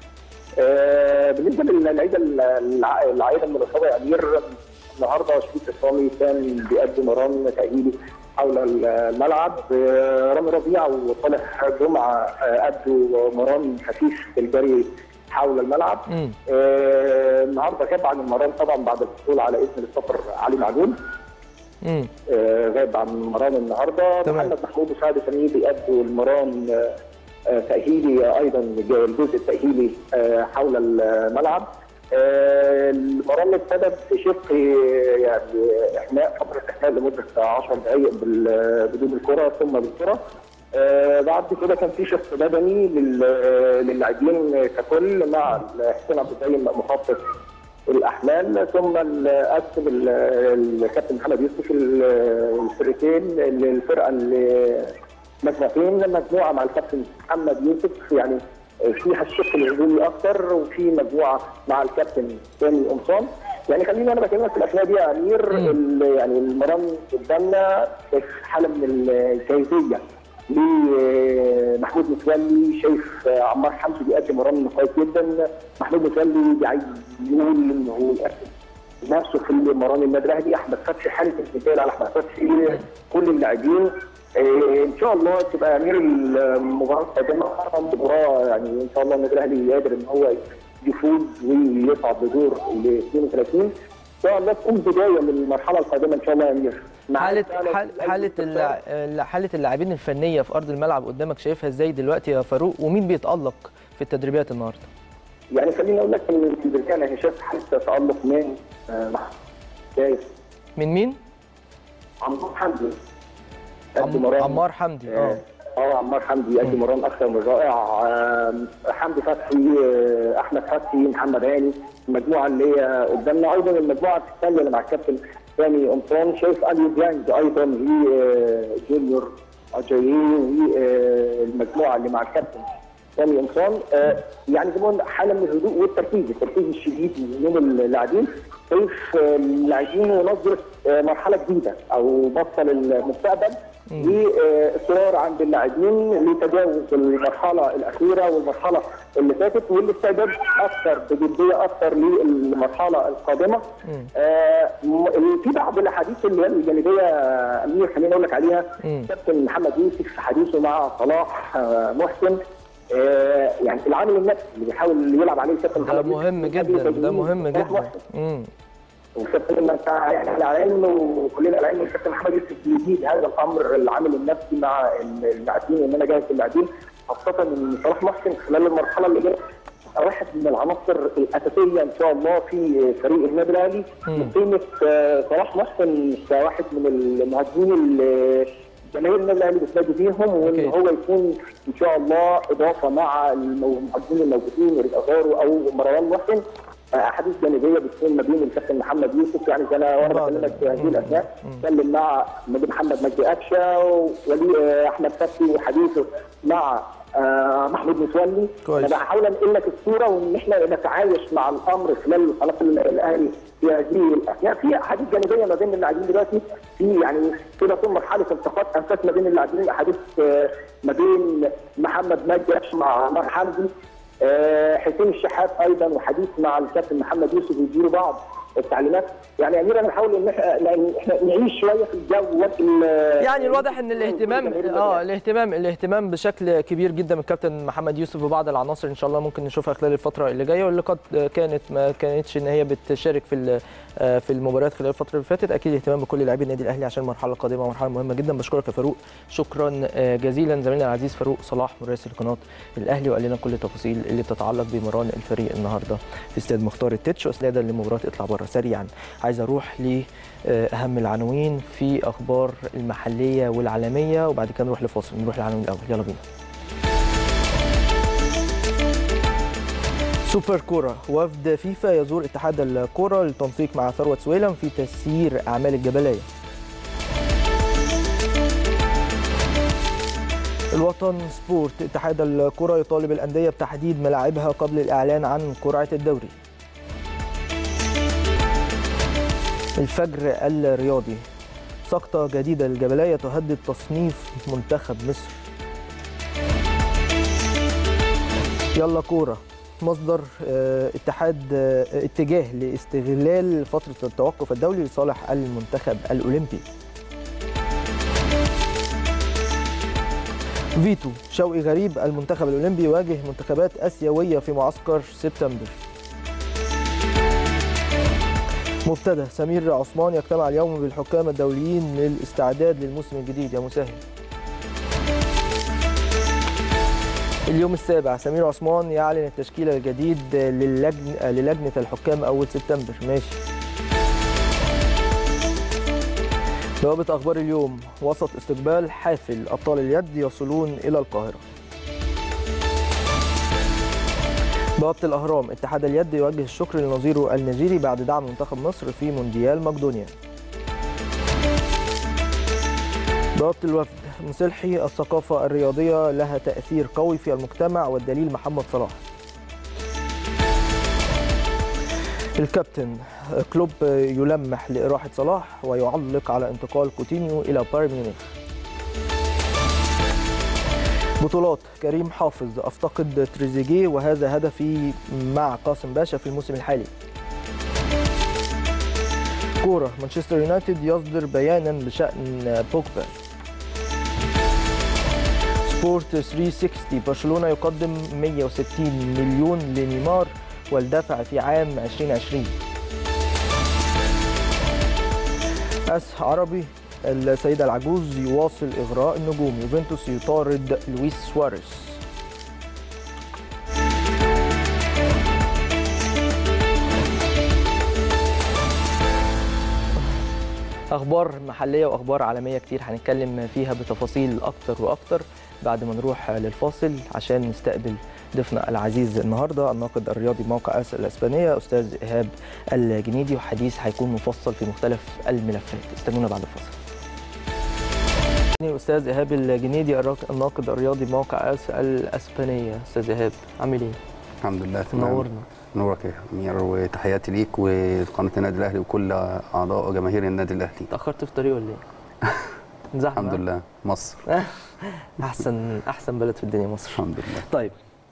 C: آه، بالنسبه للعيبه الع- العائده من الاصابه يا امير النهارده شريف اسلامي كان بيقدم مران تاهيلي حول الملعب آه، رامي ربيع وصالح جمعه آه، ادوا مران خفيف في الجري حول الملعب
A: مم.
C: آه، النهارده غاب عن المران طبعا بعد الحصول على اذن السفر علي معلول
A: مم.
C: آه، غاب عن المران النهارده
A: تمام.
C: محمد محمود وسعد سمير بيأدوا المران آه، آه، تأهيلي ايضا الجزء التأهيلي آه، حول الملعب آه، المران ابتدت في شق آه، يعني احماء فتره احماء لمده 10 دقائق بال- بدون الكره ثم بالكره آه، بعد كده كان في شق بدني لل- للاعبين ككل مع حسين عبد الدايم مخطط الاحمال ثم ال- قسم ال- الكابتن محمد يوسف ال- الفرقتين الفرقه اللي مجموعتين مجموعه مع الكابتن محمد يوسف يعني فيها الشق الهجومي اكتر وفي مجموعه مع الكابتن سامي قمصان يعني خليني انا بكلمك في الاسماء دي يا امير ال- يعني المران قدامنا في حاله من الكيفيه لمحمود متولي شايف عمار حمدي بيقدم مران كويس جدا محمود متولي عايز يقول ان هو يقدم نفسه في مران النادي الاهلي احمد فتحي حاله المثال على احمد فتحي كل اللاعبين إيه، ان شاء الله تبقى امير المباراه القادمه مباراه يعني ان شاء الله النادي الاهلي قادر ان هو يفوز ويصعد لدور ل 32 ان شاء الله تكون بدايه للمرحله القادمه ان شاء الله يا امير مع
A: حالة
C: فعلاً
A: حال- حالة
C: الاستقرار.
A: اللاع- حالة اللاعبين الفنية في أرض الملعب قدامك شايفها ازاي دلوقتي يا فاروق ومين بيتألق في التدريبات النهارده؟
C: يعني خليني اقول لك ان في البدايه انا شايف حتى تالق من آه، محمود شايف
A: من مين؟
C: عمار حمدي
A: عم-
C: قد مران.
A: عمار حمدي
C: اه
A: اه
C: اه عمار حمدي قد مران اكثر من رائع آه، حمدي فتحي آه، احمد فتحي محمد هاني المجموعه اللي هي قدامنا ايضا المجموعه الثانيه اللي مع الكابتن سامي قمصان شايف اليو ديانج ايضا هي آه، جونيور اجاييه والمجموعه اللي مع الكابتن سامي قمصان آه، يعني زي ما قلنا حاله من الهدوء والتركيز التركيز الشديد من اللاعبين شايف آه، اللاعبين ونظره آه، مرحله جديده او بصه للمستقبل واصرار عند اللاعبين لتجاوز المرحله الاخيره والمرحله اللي فاتت والاستعداد اكثر بجديه اكثر للمرحله القادمه. آه م- في بعض الاحاديث اللي هي الجانبيه آه، امير خليني اقول لك عليها
A: مم.
C: كابتن محمد يوسف في حديثه مع صلاح آه، محسن آه يعني العامل النفسي اللي بيحاول يلعب عليه الكابتن
A: ده
C: محمد يوسف
A: مهم
C: من أجل
A: جدا ده
C: تجديد
A: مهم
C: صلاح
A: جدا
C: محسن.
A: مم.
C: وكابتن انت يعني على علم وكلنا على علم الكابتن محمد يوسف بيزيد هذا الامر العامل النفسي مع اللاعبين وان انا جاهز اللاعبين خاصه ان صلاح محسن خلال المرحله اللي جايه واحد من العناصر الاساسيه ان شاء الله في فريق النادي الاهلي
A: مم.
C: قيمه آه، صلاح محسن كواحد من المهاجمين اللي جماهير النادي الاهلي بتنادي بيهم وان
A: أكيد.
C: هو يكون ان شاء الله اضافه مع المهاجمين الموجودين ريد ازارو او مروان محسن احاديث جانبيه بتكون ما بين الكابتن محمد يوسف يعني زي انا وانا
A: بعض
C: بكلمك في هذه
A: مم.
C: الاسماء
A: مم.
C: اتكلم مع ما بين محمد مجدي قفشه ولي آه، احمد فتحي وحديثه مع آه، محمود متولي
A: كويس.
C: انا بحاول انقل لك الصوره وان احنا نتعايش مع الامر خلال خلاص الاهلي في هذه الاثناء في احاديث جانبيه ما بين اللاعبين دلوقتي في يعني كده في مرحله التقاط انفاس ما بين اللاعبين احاديث آه، ما بين محمد مجدي قفشه مع عمار حمدي آه، حسين الشحات ايضا وحديث مع الكابتن محمد يوسف يديروا بعض التعليمات يعني يا امير انا بحاول ان احنا لأن احنا نعيش شويه في الجو وال-
A: يعني الواضح ان الاهتمام اه الاهتمام الاهتمام بشكل كبير جدا من الكابتن محمد يوسف وبعض العناصر ان شاء الله ممكن نشوفها خلال الفتره اللي جايه واللي قد كانت ما كانتش ان هي بتشارك في ال- آه، في المباريات خلال الفتره اللي فاتت اكيد اهتمام بكل لاعبي النادي الاهلي عشان المرحله القادمه مرحله مهمه جدا بشكرك يا فاروق شكرا آه، جزيلا زميلنا العزيز فاروق صلاح مراسل قناه الاهلي وقال لنا كل التفاصيل اللي بتتعلق بمران الفريق النهارده في استاد مختار التتش واستعدادا لمباراه اطلع بره سريعا عايز اروح لاهم العناوين في اخبار المحليه والعالميه وبعد كده نروح لفاصل نروح للعناوين الاول يلا بينا سوبر كوره وفد فيفا يزور اتحاد الكوره للتنسيق مع ثروت سويلم في تسيير اعمال الجبليه الوطن سبورت اتحاد الكرة يطالب الأندية بتحديد ملاعبها قبل الإعلان عن قرعة الدوري الفجر الرياضي سقطة جديدة للجبلية تهدد تصنيف منتخب مصر يلا كورة مصدر آه، اتحاد آه، اتجاه لاستغلال فترة التوقف الدولي لصالح المنتخب الأولمبي فيتو شوقي غريب المنتخب الأولمبي يواجه منتخبات آسيوية في معسكر سبتمبر مبتدأ سمير عثمان يجتمع اليوم بالحكام الدوليين للاستعداد للموسم الجديد يا مسهل اليوم السابع سمير عثمان يعلن التشكيل الجديد للجنة, للجنة الحكام أول سبتمبر ماشي بوابة أخبار اليوم وسط استقبال حافل أبطال اليد يصلون إلى القاهرة بوابة الأهرام اتحاد اليد يوجه الشكر لنظيره النيجيري بعد دعم منتخب مصر في مونديال مقدونيا بوابة الوفد مصلحي الثقافة الرياضية لها تأثير قوي في المجتمع والدليل محمد صلاح الكابتن كلوب يلمح لإراحة صلاح ويعلق على انتقال كوتينيو إلى بايرن ميونخ بطولات كريم حافظ افتقد تريزيجيه وهذا هدفي مع قاسم باشا في الموسم الحالي كوره مانشستر يونايتد يصدر بيانا بشان بوجبا سبورت 360 برشلونه يقدم 160 مليون لنيمار والدفع في عام 2020 اس عربي السيد العجوز يواصل إغراء النجوم يوفنتوس يطارد لويس سواريز أخبار محلية وأخبار عالمية كتير هنتكلم فيها بتفاصيل أكتر وأكتر بعد ما نروح للفاصل عشان نستقبل ضيفنا العزيز النهارده الناقد الرياضي موقع اس الاسبانيه استاذ ايهاب الجنيدي وحديث هيكون مفصل في مختلف الملفات استنونا بعد الفاصل استاذ ايهاب الجنيدي الناقد الرياضي بموقع اس الاسبانيه استاذ ايهاب عامل ايه
D: الحمد لله تمام
A: نورنا
D: نورك يا امير وتحياتي ليك وقناه النادي الاهلي وكل اعضاء وجماهير النادي الاهلي
A: اتاخرت في الطريق ولا ايه زحمه
D: الحمد لله مصر
A: احسن احسن بلد في الدنيا مصر
D: الحمد لله
A: طيب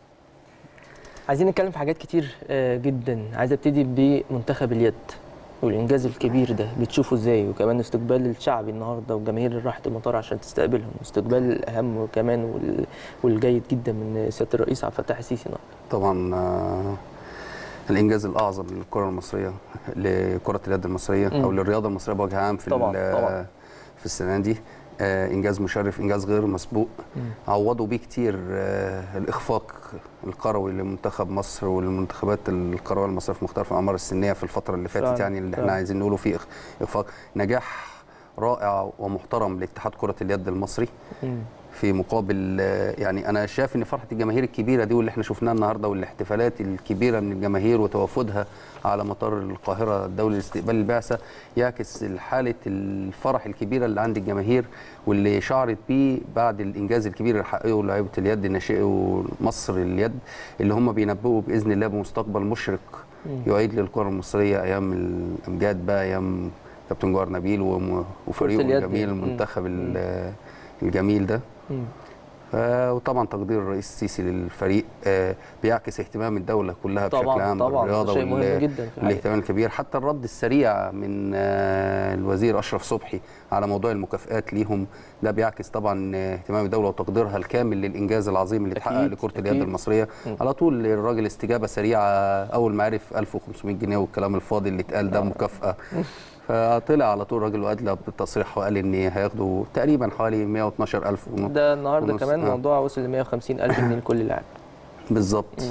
A: عايزين نتكلم في حاجات كتير آه، جدا عايز ابتدي بمنتخب اليد والانجاز الكبير ده بتشوفه ازاي وكمان استقبال الشعبي النهارده والجماهير اللي راحت المطار عشان تستقبلهم واستقبال الاهم كمان وال- والجيد جدا من سياده الرئيس عبد الفتاح السيسي النهارده
D: طبعا آه، الانجاز الاعظم للكره المصريه لكره اليد المصريه
A: مم.
D: او للرياضه المصريه بوجه عام في
A: طبعاً،
D: ال-
A: طبعاً.
D: في السنه دي آه، انجاز مشرف انجاز غير مسبوق عوضوا بيه كتير آه، الاخفاق الكروي لمنتخب مصر وللمنتخبات الكرويه المصريه في مختلف الاعمار السنيه في الفتره اللي فاتت
A: فعلاً،
D: يعني اللي احنا
A: فعلاً.
D: عايزين نقوله فيه إخ- اخفاق نجاح رائع ومحترم لاتحاد كره اليد المصري
A: مم.
D: في مقابل آه، يعني انا شايف ان فرحه الجماهير الكبيره دي واللي احنا شفناها النهارده والاحتفالات الكبيره من الجماهير وتوافدها على مطار القاهره الدولي لاستقبال البعثه يعكس حاله الفرح الكبيره اللي عند الجماهير واللي شعرت بيه بعد الانجاز الكبير اللي حققه لعيبه اليد ناشئو مصر اليد اللي هم بينبئوا باذن الله بمستقبل مشرق يعيد للكره المصريه ايام الامجاد بقى ايام كابتن جوهر نبيل وم- وفريقه
A: اليد.
D: الجميل
A: مم.
D: المنتخب ال- الجميل ده
A: مم.
D: آه، وطبعا تقدير الرئيس السيسي للفريق آه، بيعكس اهتمام الدوله كلها
A: طبعاً،
D: بشكل عام
A: طبعاً،
D: بالرياضه
A: شيء مهم
D: وال-
A: جداً في الحقيقة.
D: والاهتمام الكبير حتى الرد السريع من آه، الوزير اشرف صبحي على موضوع المكافئات ليهم ده بيعكس طبعا آه، اهتمام الدوله وتقديرها الكامل للانجاز العظيم اللي اتحقق
A: أكيد،
D: لكره
A: أكيد.
D: اليد المصريه
A: م.
D: على طول الراجل استجابه سريعه اول ما عرف 1500 جنيه والكلام الفاضي اللي اتقال ده مكافاه فطلع على طول الراجل وادلى بالتصريح وقال ان هياخدوا تقريبا حوالي 112000 ونص
A: ده النهارده
D: ونص.
A: كمان
D: آه.
A: موضوع وصل ل 150 الف جنيه لكل لاعب
D: بالظبط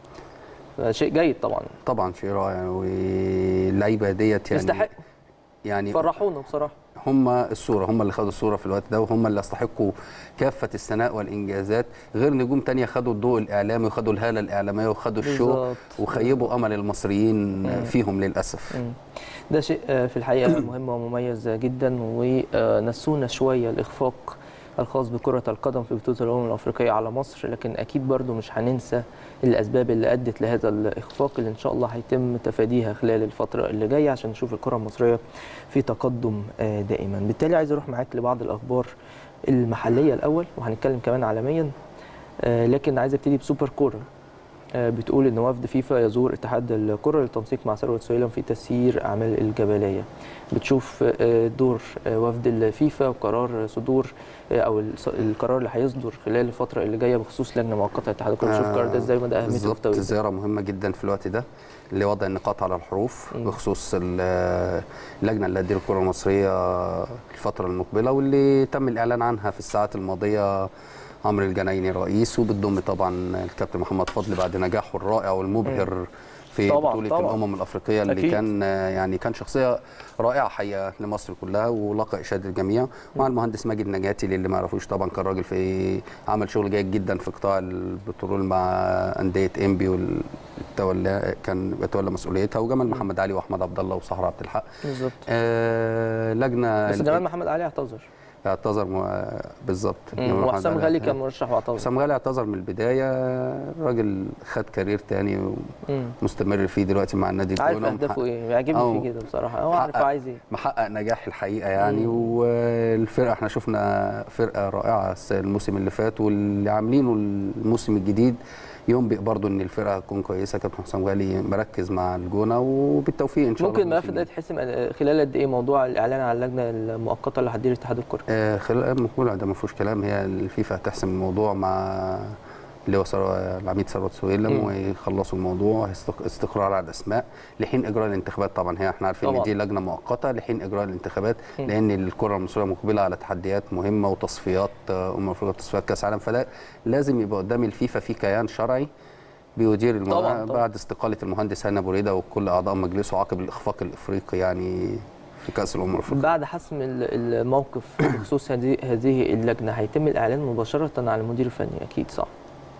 A: مم. شيء جيد طبعا
D: طبعا شيء رائع واللعيبه ديت يعني
A: يستحق
D: يعني
A: فرحونا بصراحه
D: هم الصوره هم اللي خدوا الصوره في الوقت ده وهم اللي استحقوا كافه الثناء والانجازات غير نجوم تانية خدوا الضوء الاعلامي وخدوا الهاله الاعلاميه وخدوا الشو
A: بالظبط.
D: وخيبوا امل المصريين فيهم للاسف
A: مم. ده شيء آه، في الحقيقه مهم ومميز جدا ونسونا شويه الاخفاق الخاص بكرة القدم في بطولة الأمم الأفريقية على مصر لكن أكيد برضو مش هننسى الأسباب اللي أدت لهذا الإخفاق اللي إن شاء الله هيتم تفاديها خلال الفترة اللي جاية عشان نشوف الكرة المصرية في تقدم آه، دائما بالتالي عايز أروح معاك لبعض الأخبار المحلية الأول وهنتكلم كمان عالميا آه، لكن عايز ابتدي بسوبر كوره آه، بتقول ان وفد فيفا يزور اتحاد الكره للتنسيق مع ثروت سويلم في تسيير اعمال الجبليه بتشوف آه، دور آه، وفد الفيفا وقرار صدور آه، او الص- القرار اللي هيصدر خلال الفتره اللي جايه بخصوص لجنه مؤقته اتحاد الكره بتشوف القرار ده ازاي ومدى اهميته في
D: بالظبط
A: التوقيت ده؟
D: زياره مهمه جدا في الوقت ده لوضع النقاط على الحروف
A: مم.
D: بخصوص ال- اللجنه اللي هتدير الكره المصريه الفتره المقبله واللي تم الاعلان عنها في الساعات الماضيه عمرو الجنايني رئيس وبتضم طبعا الكابتن محمد فضل بعد نجاحه الرائع والمبهر في
A: طبعاً،
D: بطوله
A: طبعاً.
D: الامم الافريقيه اللي
A: أكيد.
D: كان آه، يعني كان شخصيه رائعه حقيقه لمصر كلها ولقى اشاده الجميع مع المهندس ماجد نجاتي اللي ما يعرفوش طبعا كان راجل في عمل شغل جيد جدا في قطاع البترول مع انديه انبي والتولى كان بيتولى مسؤوليتها وجمال محمد علي واحمد عبد الله وصهر عبد الحق
A: بالظبط
D: آه لجنه
A: بس جمال محمد علي اعتذر
D: اعتذر م- بالظبط
A: مم،
D: جمال محمد
A: وحسام
D: علي.
A: غالي كان مرشح واعتذر
D: حسام غالي اعتذر من البدايه الراجل خد كارير تاني
A: مم.
D: ومستمر فيه دلوقتي مع النادي
A: عارف
D: الجونة
A: اهدافه
D: ومحقق-
A: ايه بيعجبني
D: أو
A: فيه كده بصراحه هو عارف
D: محقق-
A: هو عايز ايه
D: محقق نجاح الحقيقه يعني
A: مم.
D: والفرقه احنا شفنا فرقه رائعه الس- الموسم اللي فات واللي عاملينه الموسم الجديد ينبئ برضو ان الفرقه هتكون كويسه كابتن حسام غالي مركز مع الجونه وبالتوفيق ان شاء
A: ممكن
D: الله
A: الملف ده يتحسم آه، خلال قد ايه موضوع الاعلان عن اللجنه المؤقته اللي هتدير اتحاد الكره
D: آه، خلال ايام مقبله ده ما فيهوش كلام هي الفيفا هتحسم الموضوع مع اللي هو ثرو- العميد ثروت سويلم
A: مم.
D: ويخلصوا الموضوع استق- استقرار على الاسماء لحين اجراء الانتخابات طبعا هي احنا عارفين ان
A: طبعاً.
D: دي لجنه مؤقته لحين اجراء الانتخابات
A: مم.
D: لان الكره المصريه مقبله على تحديات مهمه وتصفيات آه، امم افريقيا تصفيات كاس عالم فده لازم يبقى قدام الفيفا في كيان شرعي بيدير الموضوع
A: طبعاً، طبعاً.
D: بعد استقاله المهندس هاني ابو ريده وكل اعضاء مجلسه عقب الاخفاق الافريقي يعني في كاس الامم الافريقيه
A: بعد حسم ال- الموقف بخصوص هذه هذه اللجنه هيتم الاعلان مباشره على المدير الفني اكيد صح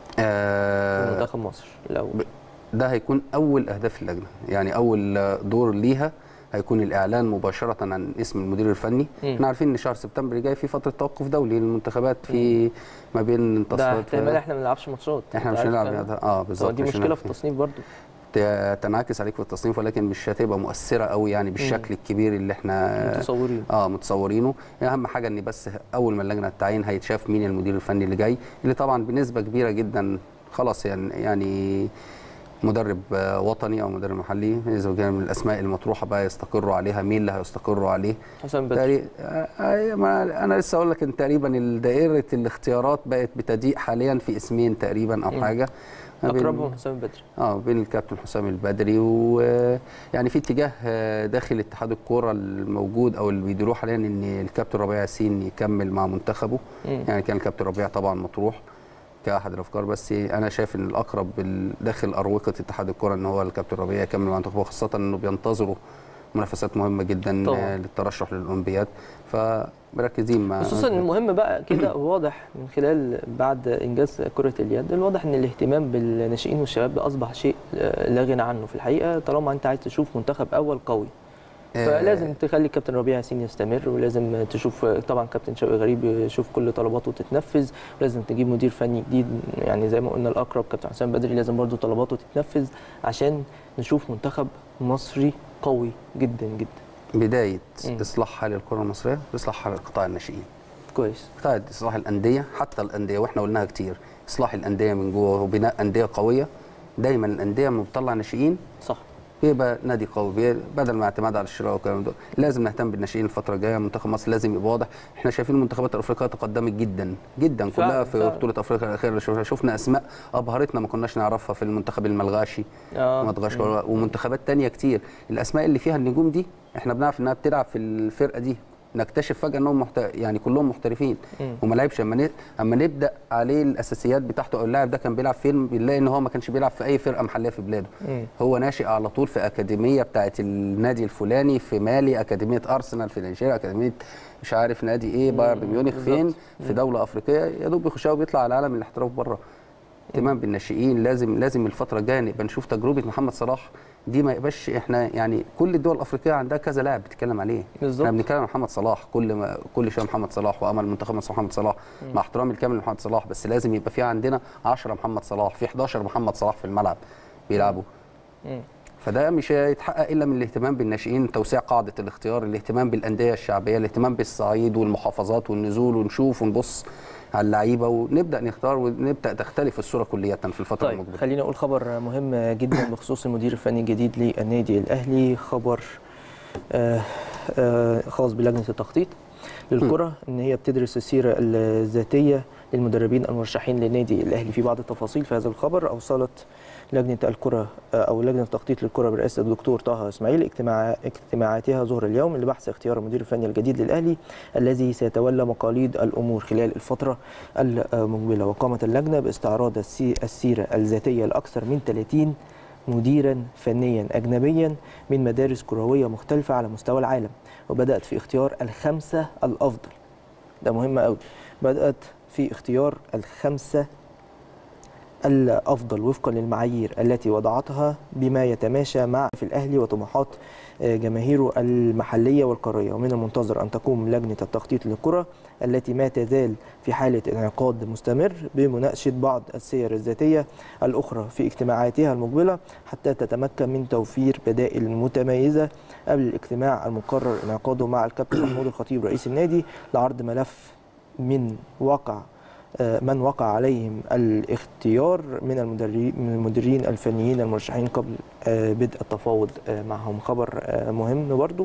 D: آه
A: منتخب مصر لو
D: ب- ده هيكون اول اهداف اللجنه يعني اول دور ليها هيكون الاعلان مباشره عن اسم المدير الفني
A: مم.
D: احنا عارفين ان شهر سبتمبر جاي في فتره توقف دولي للمنتخبات في ما بين
A: ده
D: تصفيات
A: احتمال احنا ما نلعبش ماتشات
D: احنا
A: أنت
D: مش
A: عارف
D: هنلعب
A: الكلام ده؟
D: هذا اه
A: طب
D: بالظبط
A: دي
D: مش
A: مشكله
D: هنلعب
A: في التصنيف برضو
D: ت- تنعكس عليك في التصنيف ولكن مش هتبقى مؤثره قوي يعني بالشكل الكبير اللي احنا
A: متصورين
D: اه متصورينه اهم حاجه ان بس اول ما اللجنه تعين هيتشاف مين المدير الفني اللي جاي اللي طبعا بنسبه كبيره جدا خلاص يعني يعني مدرب آه، وطني او مدرب محلي نسبه كبيره من الاسماء المطروحه بقى يستقروا عليها مين اللي هيستقروا عليه
A: حسام بدري
D: تقري... آه، آه، ما انا لسه اقول لك ان تقريبا دائره الاختيارات بقت بتضيق حاليا في اسمين تقريبا او
A: مم.
D: حاجه ما بين-
A: اقربهم حسام بدري
D: اه بين الكابتن حسام البدري ويعني في اتجاه آه، داخل اتحاد الكوره الموجود او اللي بيديروه حاليا ان الكابتن ربيع ياسين يكمل مع منتخبه
A: مم.
D: يعني كان الكابتن ربيع طبعا مطروح كاحد الافكار بس انا شايف ان الاقرب بال- داخل اروقه اتحاد الكوره ان هو الكابتن ربيع يكمل مع منتخبه خاصه انه بينتظروا منافسات مهمه جدا
A: طبعاً.
D: آه، للترشح للاولمبياد فمركزين مع
A: خصوصا المهم بقى كده واضح من خلال بعد انجاز كره اليد الواضح ان الاهتمام بالناشئين والشباب ده اصبح شيء آه، لا غنى عنه في الحقيقه طالما انت عايز تشوف منتخب اول قوي
D: آه،
A: فلازم تخلي الكابتن ربيع ياسين يستمر ولازم تشوف طبعا كابتن شوقي غريب يشوف كل طلباته تتنفذ ولازم تجيب مدير فني جديد يعني زي ما قلنا الاقرب كابتن حسام بدري لازم برضو طلباته تتنفذ عشان نشوف منتخب مصري قوي جدا جدا
D: بدايه
A: مم.
D: اصلاح حال الكره المصريه اصلاح حال قطاع الناشئين
A: كويس
D: قطاع اصلاح الانديه حتى الانديه واحنا قلناها كتير اصلاح الانديه من جوه وبناء انديه قويه دايما الانديه لما بتطلع ناشئين
A: صح
D: بيبقى نادي قوي بي- بدل ما اعتماد على الشراء والكلام ده لازم نهتم بالناشئين الفتره الجايه منتخب مصر لازم يبقى واضح احنا شايفين المنتخبات الافريقيه تقدمت جدا جدا
A: فعلا،
D: كلها في
A: فعلا.
D: بطوله افريقيا الاخيره اللي شفنا شفنا اسماء ابهرتنا ما كناش نعرفها في المنتخب الملغاشي
A: آه.
D: مدغشقر ومنتخبات تانية كتير الاسماء اللي فيها النجوم دي احنا بنعرف انها بتلعب في الفرقه دي نكتشف فجاه انهم محت... يعني كلهم محترفين
A: مم.
D: وما لعبش اما ن... اما نبدا عليه الاساسيات بتاعته او اللاعب ده كان بيلعب فين بنلاقي ان هو ما كانش بيلعب في اي فرقه محليه في بلاده
A: مم.
D: هو ناشئ على طول في اكاديميه بتاعه النادي الفلاني في مالي اكاديميه ارسنال في نيجيريا اكاديميه مش عارف نادي ايه بايرن ميونخ فين
A: بالظبط.
D: في دوله افريقيه يا دوب بيخشها وبيطلع على عالم الاحتراف بره اهتمام بالناشئين لازم لازم الفتره الجايه نبقى نشوف تجربه محمد صلاح دي ما يبقاش احنا يعني كل الدول الافريقيه عندها كذا لاعب بتتكلم عليه
A: بالظبط.
D: احنا بنتكلم عن محمد صلاح كل ما كل شويه محمد صلاح وامل منتخب مصر محمد صلاح مع احترامي الكامل لمحمد صلاح بس لازم يبقى في عندنا 10 محمد صلاح في 11 محمد صلاح في الملعب بيلعبوا
A: مم.
D: فده مش هيتحقق الا من الاهتمام بالناشئين توسيع قاعده الاختيار الاهتمام بالانديه الشعبيه الاهتمام بالصعيد والمحافظات والنزول ونشوف ونبص على اللعيبه ونبدا نختار ونبدا تختلف الصوره كليا في الفتره
A: طيب
D: المقبله
A: خلينا اقول خبر مهم جدا بخصوص المدير الفني الجديد للنادي الاهلي خبر آه، آه، خاص بلجنه التخطيط للكره ان هي بتدرس السيره الذاتيه للمدربين المرشحين للنادي الاهلي في بعض التفاصيل في هذا الخبر اوصلت لجنه الكره آه، او لجنه التخطيط للكره برئاسه الدكتور طه اسماعيل اجتماع اجتماعاتها ظهر اليوم لبحث اختيار المدير الفني الجديد للاهلي الذي سيتولى مقاليد الامور خلال الفتره المقبله وقامت اللجنه باستعراض السي- السيره الذاتيه لاكثر من 30 مديرا فنيا اجنبيا من مدارس كرويه مختلفه على مستوى العالم وبدات في اختيار الخمسه الافضل ده مهم قوي بدات في اختيار الخمسه الافضل وفقا للمعايير التي وضعتها بما يتماشى مع في الاهلي وطموحات آه، جماهيره المحليه والقاريه ومن المنتظر ان تقوم لجنه التخطيط للكره التي ما تزال في حاله انعقاد مستمر بمناقشه بعض السير الذاتيه الاخرى في اجتماعاتها المقبله حتى تتمكن من توفير بدائل متميزه قبل الاجتماع المقرر انعقاده مع الكابتن محمود الخطيب رئيس النادي لعرض ملف من واقع آه، من وقع عليهم الاختيار من المدربين من المديرين الفنيين المرشحين قبل آه، بدء التفاوض آه، معهم خبر آه، مهم برضو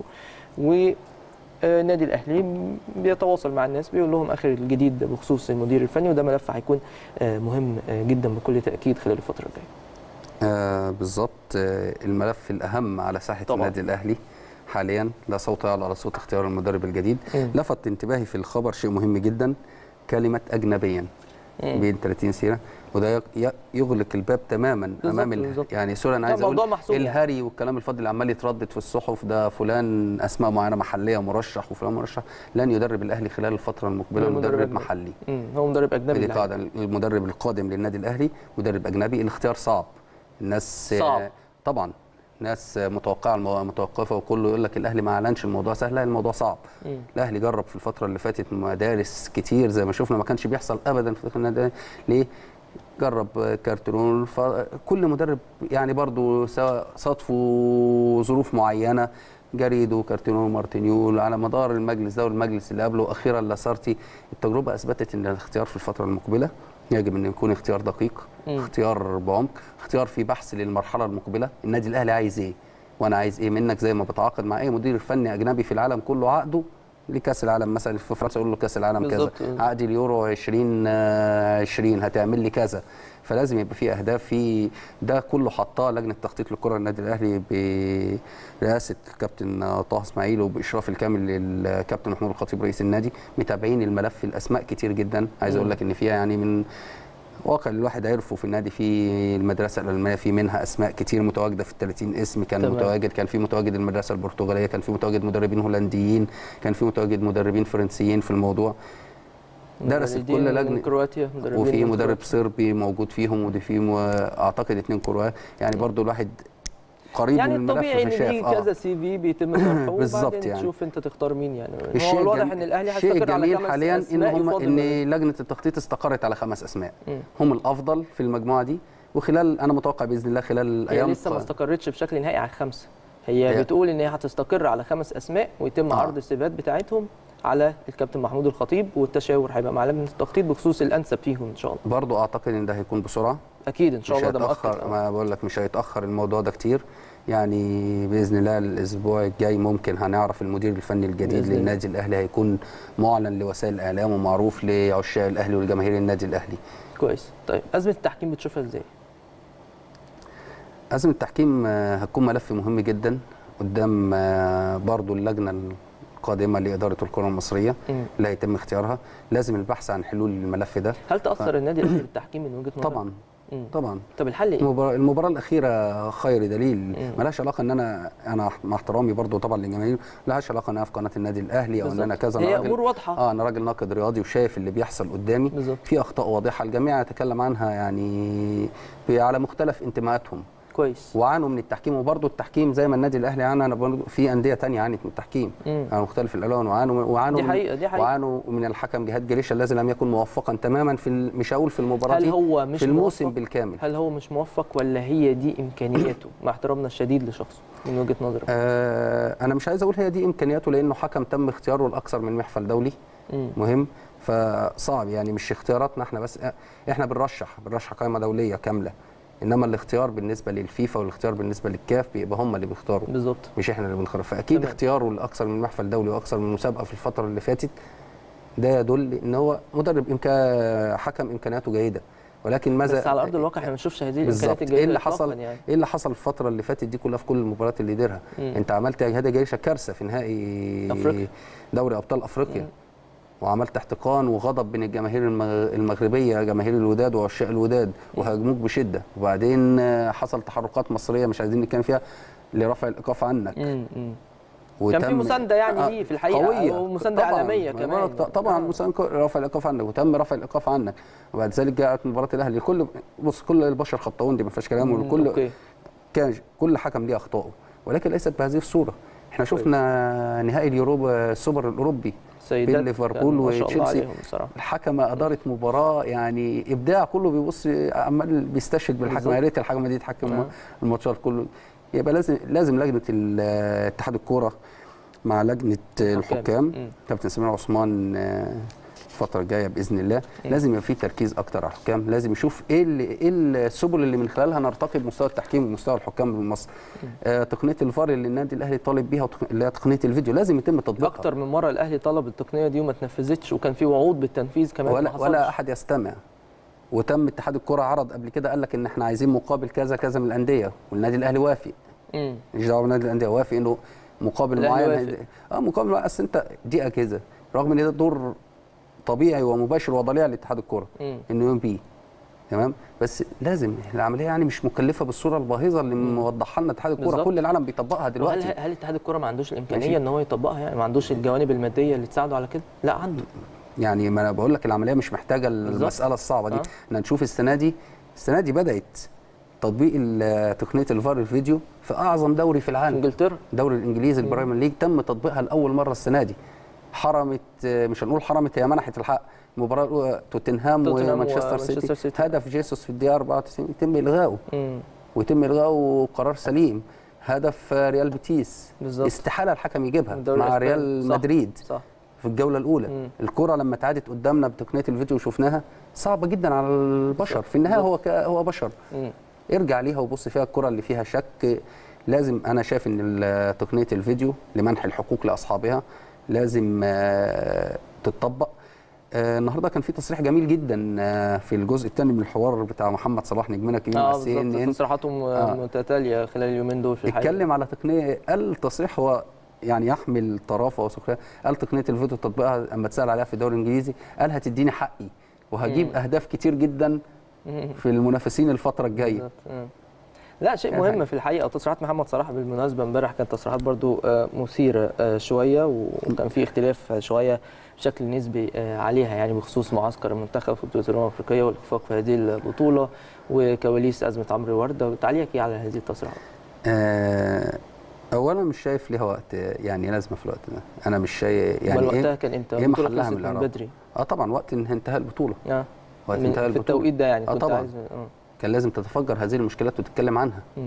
A: والنادي الاهلي بيتواصل مع الناس بيقول لهم اخر الجديد بخصوص المدير الفني وده ملف هيكون آه، مهم آه، جدا بكل تاكيد خلال الفتره الجايه
D: آه بالظبط آه الملف الاهم على ساحه
A: طبعاً.
D: النادي الاهلي حاليا لا صوت يعلو على صوت اختيار المدرب الجديد
A: مم.
D: لفت انتباهي في الخبر شيء مهم جدا كلمه اجنبيا
A: مم.
D: بين 30 سيره وده يق- ي- يغلق الباب تماما
A: بالظبط،
D: امام ال...
A: بالظبط.
D: يعني سوري انا
A: لا،
D: عايز اقول
A: موضوع محسوم يعني.
D: الهري والكلام الفاضي اللي عمال يتردد في الصحف ده فلان اسماء معينه محليه مرشح وفلان مرشح لن يدرب الاهلي خلال الفتره المقبله
A: هو مدرب
D: مدرب
A: أجنبي.
D: محلي
A: مم. هو مدرب اجنبي
D: دي
A: اللي
D: قاعده المدرب القادم للنادي الاهلي مدرب اجنبي الاختيار صعب الناس
A: صعب.
D: طبعا ناس متوقعه المو- متوقفه وكله يقول لك الاهلي ما اعلنش الموضوع سهل لا الموضوع صعب
A: مم.
D: الاهلي جرب في الفتره اللي فاتت مدارس كتير زي ما شفنا ما كانش بيحصل ابدا في داخل النادي الأهلي. ليه جرب كارترون فكل مدرب يعني برضو سواء صادفوا ظروف معينه جريدو كارتينو مارتينيول على مدار المجلس ده والمجلس اللي قبله اخيرا لاسارتي التجربه اثبتت ان الاختيار في الفتره المقبله يجب ان يكون اختيار دقيق
A: مم.
D: اختيار بعمق اختيار في بحث للمرحله المقبله النادي الاهلي عايز ايه وانا عايز ايه منك زي ما بتعاقد مع اي مدير فني اجنبي في العالم كله عقده لكاس العالم مثلا في فرنسا يقول له كاس العالم كذا
A: بالظبط.
D: عقد اليورو 2020 هتعمل لي كذا فلازم يبقى في اهداف في ده كله حطاه لجنه تخطيط للكره النادي الاهلي برئاسه الكابتن طه اسماعيل وباشراف الكامل للكابتن محمود الخطيب رئيس النادي متابعين الملف الاسماء كتير جدا عايز اقول لك ان فيها يعني من واقع اللي الواحد عرفه في النادي في المدرسه الالمانيه في منها اسماء كتير متواجده في ال 30 اسم كان
A: تمام.
D: متواجد كان في متواجد المدرسه البرتغاليه كان في متواجد مدربين هولنديين كان في متواجد مدربين فرنسيين في الموضوع درست
A: مدربين
D: كل
A: من
D: لجنه
A: كرواتيا مدربين
D: وفي
A: من
D: مدرب
A: كرواتيا.
D: صربي موجود فيهم ودي في م- اعتقد اثنين كروات يعني برضو الواحد قريب
A: يعني
D: من
A: الطبيعي
D: الملف
A: ان
D: فشاف
A: في كذا سي في بيتم طرحه
D: بالظبط
A: وبعدين
D: يعني.
A: تشوف انت تختار مين يعني
D: الشيء
A: هو الواضح
D: الجم-
A: ان الاهلي
D: الشيء
A: هيستقر على
D: الجميل
A: خمس
D: حاليا ان
A: أسماء
D: هم
A: يفضل
D: ان
A: من-
D: لجنه التخطيط استقرت على خمس اسماء
A: مم.
D: هم الافضل في المجموعه دي وخلال انا متوقع باذن الله خلال
A: هي
D: ايام
A: لسه ما
D: ق-
A: استقرتش بشكل نهائي على خمسه هي,
D: هي-
A: بتقول ان هي هتستقر على خمس اسماء ويتم
D: آه.
A: عرض السيفات بتاعتهم على الكابتن محمود الخطيب والتشاور هيبقى مع لجنه التخطيط بخصوص الانسب فيهم ان شاء الله
D: برضو اعتقد ان ده هيكون بسرعه
A: اكيد ان شاء
D: مش
A: الله ده
D: هيتاخر
A: مؤكد
D: ما بقول لك مش هيتاخر الموضوع ده كتير يعني باذن الله الاسبوع الجاي ممكن هنعرف المدير الفني الجديد
A: بإذن الله.
D: للنادي الاهلي هيكون معلن لوسائل الاعلام ومعروف لعشاق الاهلي ولجماهير النادي الاهلي
A: كويس طيب ازمه التحكيم بتشوفها ازاي
D: أزمة التحكيم آه، هتكون ملف مهم جدا قدام آه، برضو اللجنة القادمة لإدارة الكرة المصرية
A: مم.
D: اللي هيتم اختيارها لازم البحث عن حلول للملف ده
A: هل تاثر النادي الاهلي بالتحكيم من وجهه نظرك
D: طبعا طبعا طبعا
A: طب الحل ايه؟
D: المباراة, المباراة الأخيرة خير دليل ملهاش علاقة إن أنا أنا مع احترامي برضو طبعا للجماهير ملهاش علاقة إن أنا في قناة النادي الأهلي أو إن أنا
A: بالظبط.
D: كذا
A: هي
D: أنا راجل
A: أمور واضحة.
D: أه أنا راجل ناقد رياضي وشايف اللي بيحصل قدامي
A: بالظبط.
D: في أخطاء واضحة الجميع يتكلم عنها يعني ب- على مختلف انتماءاتهم
A: كويس
D: وعانوا من التحكيم وبرضه التحكيم زي ما النادي الاهلي عانى انا برضه في انديه تانية عانت من التحكيم
A: مم.
D: على مختلف الالوان وعانوا وعانوا
A: دي حقيقة- دي حقيقة.
D: وعانوا من الحكم جهاد جريشه الذي لم يكن موفقا تماما في ال- مش هقول في المباراه
A: هل
D: دي
A: هو مش
D: في الموسم
A: موفق؟
D: بالكامل
A: هل هو مش موفق ولا هي دي امكانياته مع احترامنا الشديد لشخصه من وجهه نظرك؟
D: آه انا مش عايز اقول هي دي امكانياته لانه حكم تم اختياره لاكثر من محفل دولي
A: مم.
D: مهم فصعب يعني مش اختياراتنا احنا بس احنا بنرشح بنرشح قائمه دوليه كامله انما الاختيار بالنسبه للفيفا والاختيار بالنسبه للكاف بيبقى هم اللي بيختاروا
A: بالظبط
D: مش احنا اللي بنختار فاكيد
A: تمام.
D: اختياره لاكثر من محفل دولي واكثر من مسابقه في الفتره اللي فاتت ده يدل ان هو مدرب إمكا حكم امكانياته جيده ولكن ماذا
A: بس على ارض الواقع احنا ما بنشوفش هذه
D: بالظبط
A: الامكانيات الجيده
D: ايه اللي
A: إطلاقاً
D: حصل
A: يعني.
D: ايه اللي حصل الفتره اللي فاتت دي كلها في كل المباريات اللي ديرها
A: مم.
D: انت عملت يا جهاد جريشه كارثه في نهائي
A: أفريقيا.
D: دوري ابطال افريقيا
A: مم.
D: وعملت احتقان وغضب بين الجماهير المغ- المغربيه جماهير الوداد وعشاق الوداد وهاجموك بشده وبعدين آه، حصل تحركات مصريه مش عايزين نتكلم فيها لرفع الايقاف عنك
A: مم. مم.
D: وتم
A: كان في مساندة يعني
D: آه،
A: ليه في الحقيقة،
D: قوية
A: ومساندة
D: طبعاً.
A: إعلامية
D: ما
A: كمان.
D: بقولك ط- طبعا
A: آه.
D: مساندة رفع الايقاف عنك وتم رفع الايقاف عنك وبعد ذلك جاءت مباراه الاهلي الكل بص كل البشر خطاؤون دي ما فيهاش كلام
A: مم.
D: والكل
A: أوكي.
D: كان كل حكم ليه اخطائه ولكن ليست بهذه الصوره احنا شفنا نهائي اليوروب السوبر الاوروبي
A: سيدات
D: بين ليفربول
A: كان ما شاء الله
D: وتشيلسي.
A: عليهم بصراحة
D: الحكمه ادارت مباراه يعني ابداع كله بيبص عمال بيستشهد بالحكمه
A: بالظبط.
D: يا ريت الحكمه دي تحكم
A: آه.
D: الماتشات كله يبقى لازم لازم لجنه ال- اتحاد الكوره مع لجنه الحكام
A: مم.
D: كابتن سمير عثمان آه، الفترة الجاية بإذن الله لازم يبقى في تركيز أكتر على الحكام، لازم يشوف إيه اللي إيه السبل اللي من خلالها نرتقي بمستوى التحكيم ومستوى الحكام في مصر. آه تقنية الفار اللي النادي الأهلي طالب بيها وتق- اللي هي تقنية الفيديو لازم يتم تطبيقها.
A: اكتر من مره الاهلي طلب التقنيه دي وما اتنفذتش وكان في وعود بالتنفيذ كمان ما
D: ولا
A: حصلش.
D: ولا احد يستمع وتم اتحاد الكره عرض قبل كده قال لك ان احنا عايزين مقابل كذا كذا من الانديه والنادي الاهلي وافق
A: مم.
D: مش دعوه بالنادي الانديه وافق انه مقابل
A: الأهلي
D: معين
A: وافق.
D: اه مقابل معين اصل انت دي اجهزه رغم ان ده دور طبيعي ومباشر وضليع لاتحاد الكره
A: مم.
D: انه يقوم بيه تمام بس لازم العمليه يعني مش مكلفه بالصوره الباهظه اللي موضحها لنا اتحاد الكره
A: بالظبط.
D: كل العالم بيطبقها
A: وهل
D: دلوقتي
A: هل اتحاد الكره ما عندوش الامكانيه
D: ماشي.
A: ان هو يطبقها يعني ما عندوش الجوانب الماديه اللي تساعده على كده لا عنده
D: يعني ما انا بقول لك العمليه مش محتاجه المساله الصعبه دي
A: آه.
D: احنا نشوف السنه دي السنه دي بدات تطبيق ال- تقنيه الفار الفيديو في اعظم دوري في
A: في
D: العالم
A: انجلترا
D: الدوري الانجليزي البرايمر ليج تم تطبيقها لاول مره السنه دي حرمت مش هنقول حرمت هي منحت الحق المباراه الاولى توتنهام
A: توتنهام
D: ومانشستر
A: ومانشستر
D: سيتي
A: سيتي.
D: هدف جيسوس في الدقيقه 94 يتم الغائه
A: مم.
D: ويتم الغائه قرار سليم هدف ريال بيتيس
A: بالظبط.
D: استحاله الحكم يجيبها
A: الدوري
D: مع
A: الإسباني.
D: ريال
A: صح.
D: مدريد
A: صح
D: في الجوله الاولى
A: مم.
D: الكره لما اتعادت قدامنا بتقنيه الفيديو وشفناها صعبه جدا على البشر في النهايه هو ك... هو بشر
A: مم.
D: ارجع ليها وبص فيها الكره اللي فيها شك لازم انا شايف ان ال- تقنيه الفيديو لمنح الحقوق لاصحابها لازم آه، تتطبق آه، النهارده كان في تصريح جميل جدا آه، في الجزء الثاني من الحوار بتاع محمد صلاح نجمنا كبير
A: اه
D: مع سي ان
A: بالظبط
D: ان
A: تصريحاتهم
D: آه.
A: متتاليه خلال اليومين دول في الحقيقه
D: اتكلم على تقنيه قال التصريح هو يعني يحمل طرافه وسخريه قال تقنيه الفيديو تطبيقها اما اتسال عليها في الدوري الانجليزي قال هتديني حقي وهجيب
A: مم.
D: اهداف كتير جدا
A: مم.
D: في المنافسين الفتره الجايه
A: بالظبط. مم. لا شيء
D: يعني
A: مهم
D: حاجة.
A: في الحقيقه تصريحات محمد صلاح بالمناسبه امبارح كانت تصريحات برضو آه، مثيره آه، شويه وكان في اختلاف شويه بشكل نسبي آه، عليها يعني بخصوص معسكر المنتخب في بطوله الامم الافريقيه والاخفاق في هذه البطوله وكواليس ازمه عمرو ورده وتعليقك ايه على هذه التصريحات؟
D: آه، اولا مش شايف ليها وقت يعني لازمه في الوقت ده انا مش شايف
A: يعني
D: يعني
A: وقتها
D: ايه
A: كان امتى؟
D: ايه
A: البطولة
D: محلها
A: خلصت
D: من
A: من
D: العراق
A: بدري
D: اه طبعا وقت ان انتهى البطوله
A: اه
D: وقت
A: من-
D: انتهى
A: في
D: البطوله
A: التوقيت ده يعني
D: اه
A: كنت
D: طبعا
A: عايز اه
D: كان لازم تتفجر هذه المشكلات وتتكلم عنها
A: مم.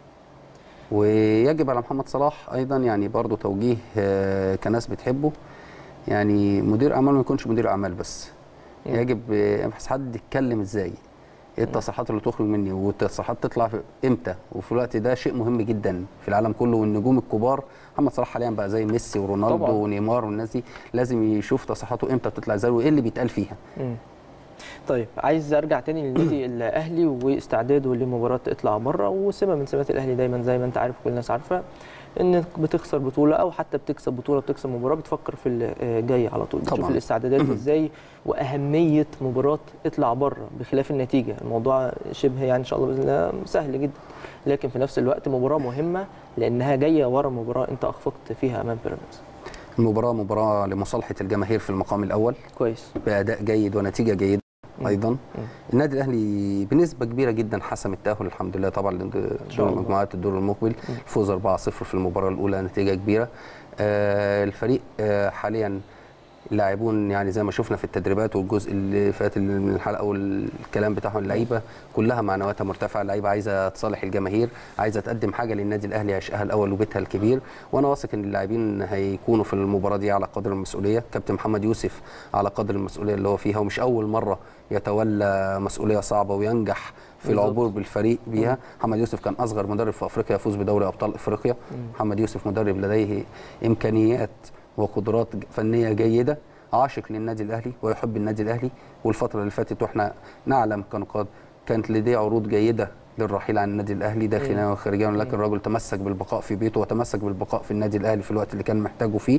D: ويجب على محمد صلاح ايضا يعني برضه توجيه آه، كناس بتحبه يعني مدير اعمال ما يكونش مدير اعمال بس
A: مم.
D: يجب آه، يبحث حد يتكلم ازاي ايه التصريحات اللي تخرج مني والتصريحات تطلع في امتى وفي الوقت ده شيء مهم جدا في العالم كله والنجوم الكبار محمد صلاح حاليا بقى زي ميسي ورونالدو
A: طبعاً.
D: ونيمار والناس دي لازم يشوف تصريحاته امتى بتطلع ازاي وايه اللي بيتقال فيها
A: مم. طيب عايز ارجع تاني للنادي الاهلي واستعداده لمباراه اطلع بره وسمه من سمات الاهلي دايما زي ما انت عارف وكل الناس عارفه انك بتخسر بطوله او حتى بتكسب بطوله بتكسب مباراه بتفكر في اللي جاي على طول بتشوف
D: طبعاً.
A: الاستعدادات ازاي واهميه مباراه اطلع بره بخلاف النتيجه الموضوع شبه يعني ان شاء الله باذن الله سهل جدا لكن في نفس الوقت مباراه مهمه لانها جايه ورا مباراه انت اخفقت فيها امام بيراميدز
D: المباراه مباراه لمصالحه الجماهير في المقام الاول
A: كويس
D: باداء جيد ونتيجه جيده ايضا النادي الاهلي بنسبه كبيره جدا حسم التاهل الحمد لله طبعا لدور المجموعات الدور المقبل فوز 4-0 في المباراه الاولى نتيجه كبيره آه الفريق آه حاليا اللاعبون يعني زي ما شفنا في التدريبات والجزء اللي فات اللي من الحلقه والكلام بتاعهم اللعيبه كلها معنوياتها مرتفعه اللعيبه عايزه تصالح الجماهير عايزه تقدم حاجه للنادي الاهلي يعشقها الاول وبيتها الكبير وانا واثق ان اللاعبين هيكونوا في المباراه دي على قدر المسؤوليه كابتن محمد يوسف على قدر المسؤوليه اللي هو فيها ومش اول مره يتولى مسؤوليه صعبه وينجح في
A: بالظبط.
D: العبور بالفريق بيها محمد يوسف كان اصغر مدرب في افريقيا يفوز بدوري ابطال افريقيا محمد يوسف مدرب لديه امكانيات وقدرات فنيه جيده عاشق للنادي الاهلي ويحب النادي الاهلي والفتره اللي فاتت واحنا نعلم كنقاد كانت لديه عروض جيده للرحيل عن النادي الاهلي داخليا وخارجيا لكن الرجل تمسك بالبقاء في بيته وتمسك بالبقاء في النادي الاهلي في الوقت اللي كان محتاجه فيه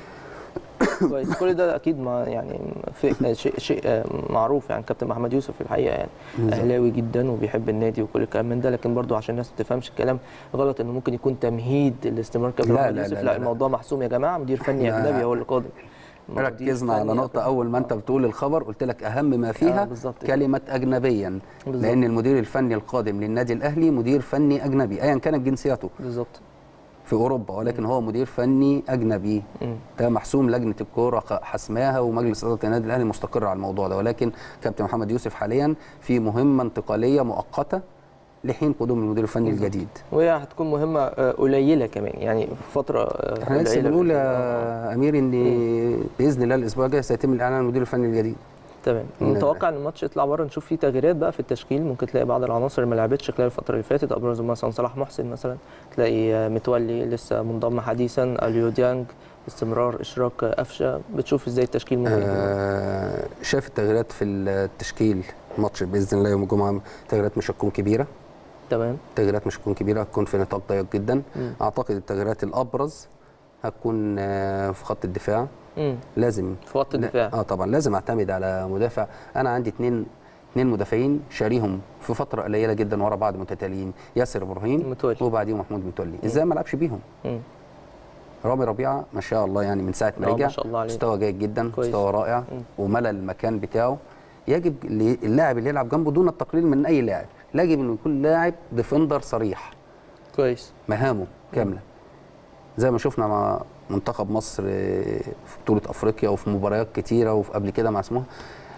A: كويس كل ده اكيد ما يعني في شيء شيء آه، معروف يعني كابتن محمد يوسف في الحقيقه يعني
D: بالظبط.
A: اهلاوي جدا وبيحب النادي وكل الكلام من ده لكن برضو عشان الناس ما تفهمش الكلام غلط انه ممكن يكون تمهيد لاستمرار كابتن
D: لا،
A: محمد
D: لا،
A: يوسف
D: لا،
A: لا,
D: لا، لا.
A: الموضوع محسوم يا جماعه مدير فني
D: إحنا
A: اجنبي هو اللي قادم مدير
D: ركزنا على
A: فني
D: نقطة أول ما أنت بتقول الخبر قلت لك أهم ما فيها
A: آه، بالظبط كده.
D: كلمة أجنبيا
A: بالظبط.
D: لأن المدير الفني القادم للنادي الأهلي مدير فني أجنبي أيا كانت جنسيته
A: بالظبط
D: في أوروبا ولكن هو مدير فني أجنبي
A: مم.
D: ده محسوم لجنة الكورة ق- حسماها ومجلس إدارة النادي الأهلي مستقر على الموضوع ده ولكن كابتن محمد يوسف حاليا في مهمة انتقالية مؤقتة لحين قدوم المدير الفني الجديد
A: وهي هتكون مهمه آه، قليله كمان يعني فتره آه،
D: احنا لسه
A: قليلة
D: بنقول
A: بالنسبة-
D: يا امير ان باذن الله الاسبوع الجاي سيتم الاعلان عن المدير الفني الجديد
A: تمام
D: النادي
A: متوقع ان الماتش يطلع بره نشوف فيه تغييرات بقى في التشكيل ممكن تلاقي بعض العناصر اللي ما لعبتش خلال الفتره اللي فاتت ابرزهم مثلا صلاح محسن مثلا تلاقي آه، متولي لسه منضم حديثا اليو ديانج استمرار اشراك آه، قفشه بتشوف ازاي التشكيل ممكن يكون.
D: آه شاف التغييرات في التشكيل الماتش باذن الله يوم الجمعه تغييرات مش هتكون كبيره
A: تمام
D: التغييرات مش هتكون كبيره هتكون في نطاق ضيق جدا
A: مم.
D: اعتقد التغييرات الابرز هتكون آه في خط الدفاع
A: امم
D: لازم
A: في خط الدفاع
D: اه طبعا لازم اعتمد على مدافع انا عندي اثنين اثنين مدافعين شاريهم في فتره قليله جدا ورا بعض متتاليين ياسر ابراهيم
A: متولي.
D: وبعديهم محمود متولي ازاي ما لعبش بيهم
A: مم.
D: رامي ربيعه ما شاء الله يعني من ساعه ما
A: آه، ما
D: رجع
A: شاء الله عليه.
D: مستوى جيد جدا
A: كويس.
D: مستوى رائع
A: مم.
D: وملى المكان بتاعه يجب ل- اللاعب اللي يلعب جنبه دون التقليل من اي لاعب لا يجب انه يكون لاعب ديفندر صريح
A: كويس
D: مهامه كامله زي ما شفنا مع منتخب مصر آه، في بطوله افريقيا وفي مباريات كتيره وفي قبل كده مع اسمها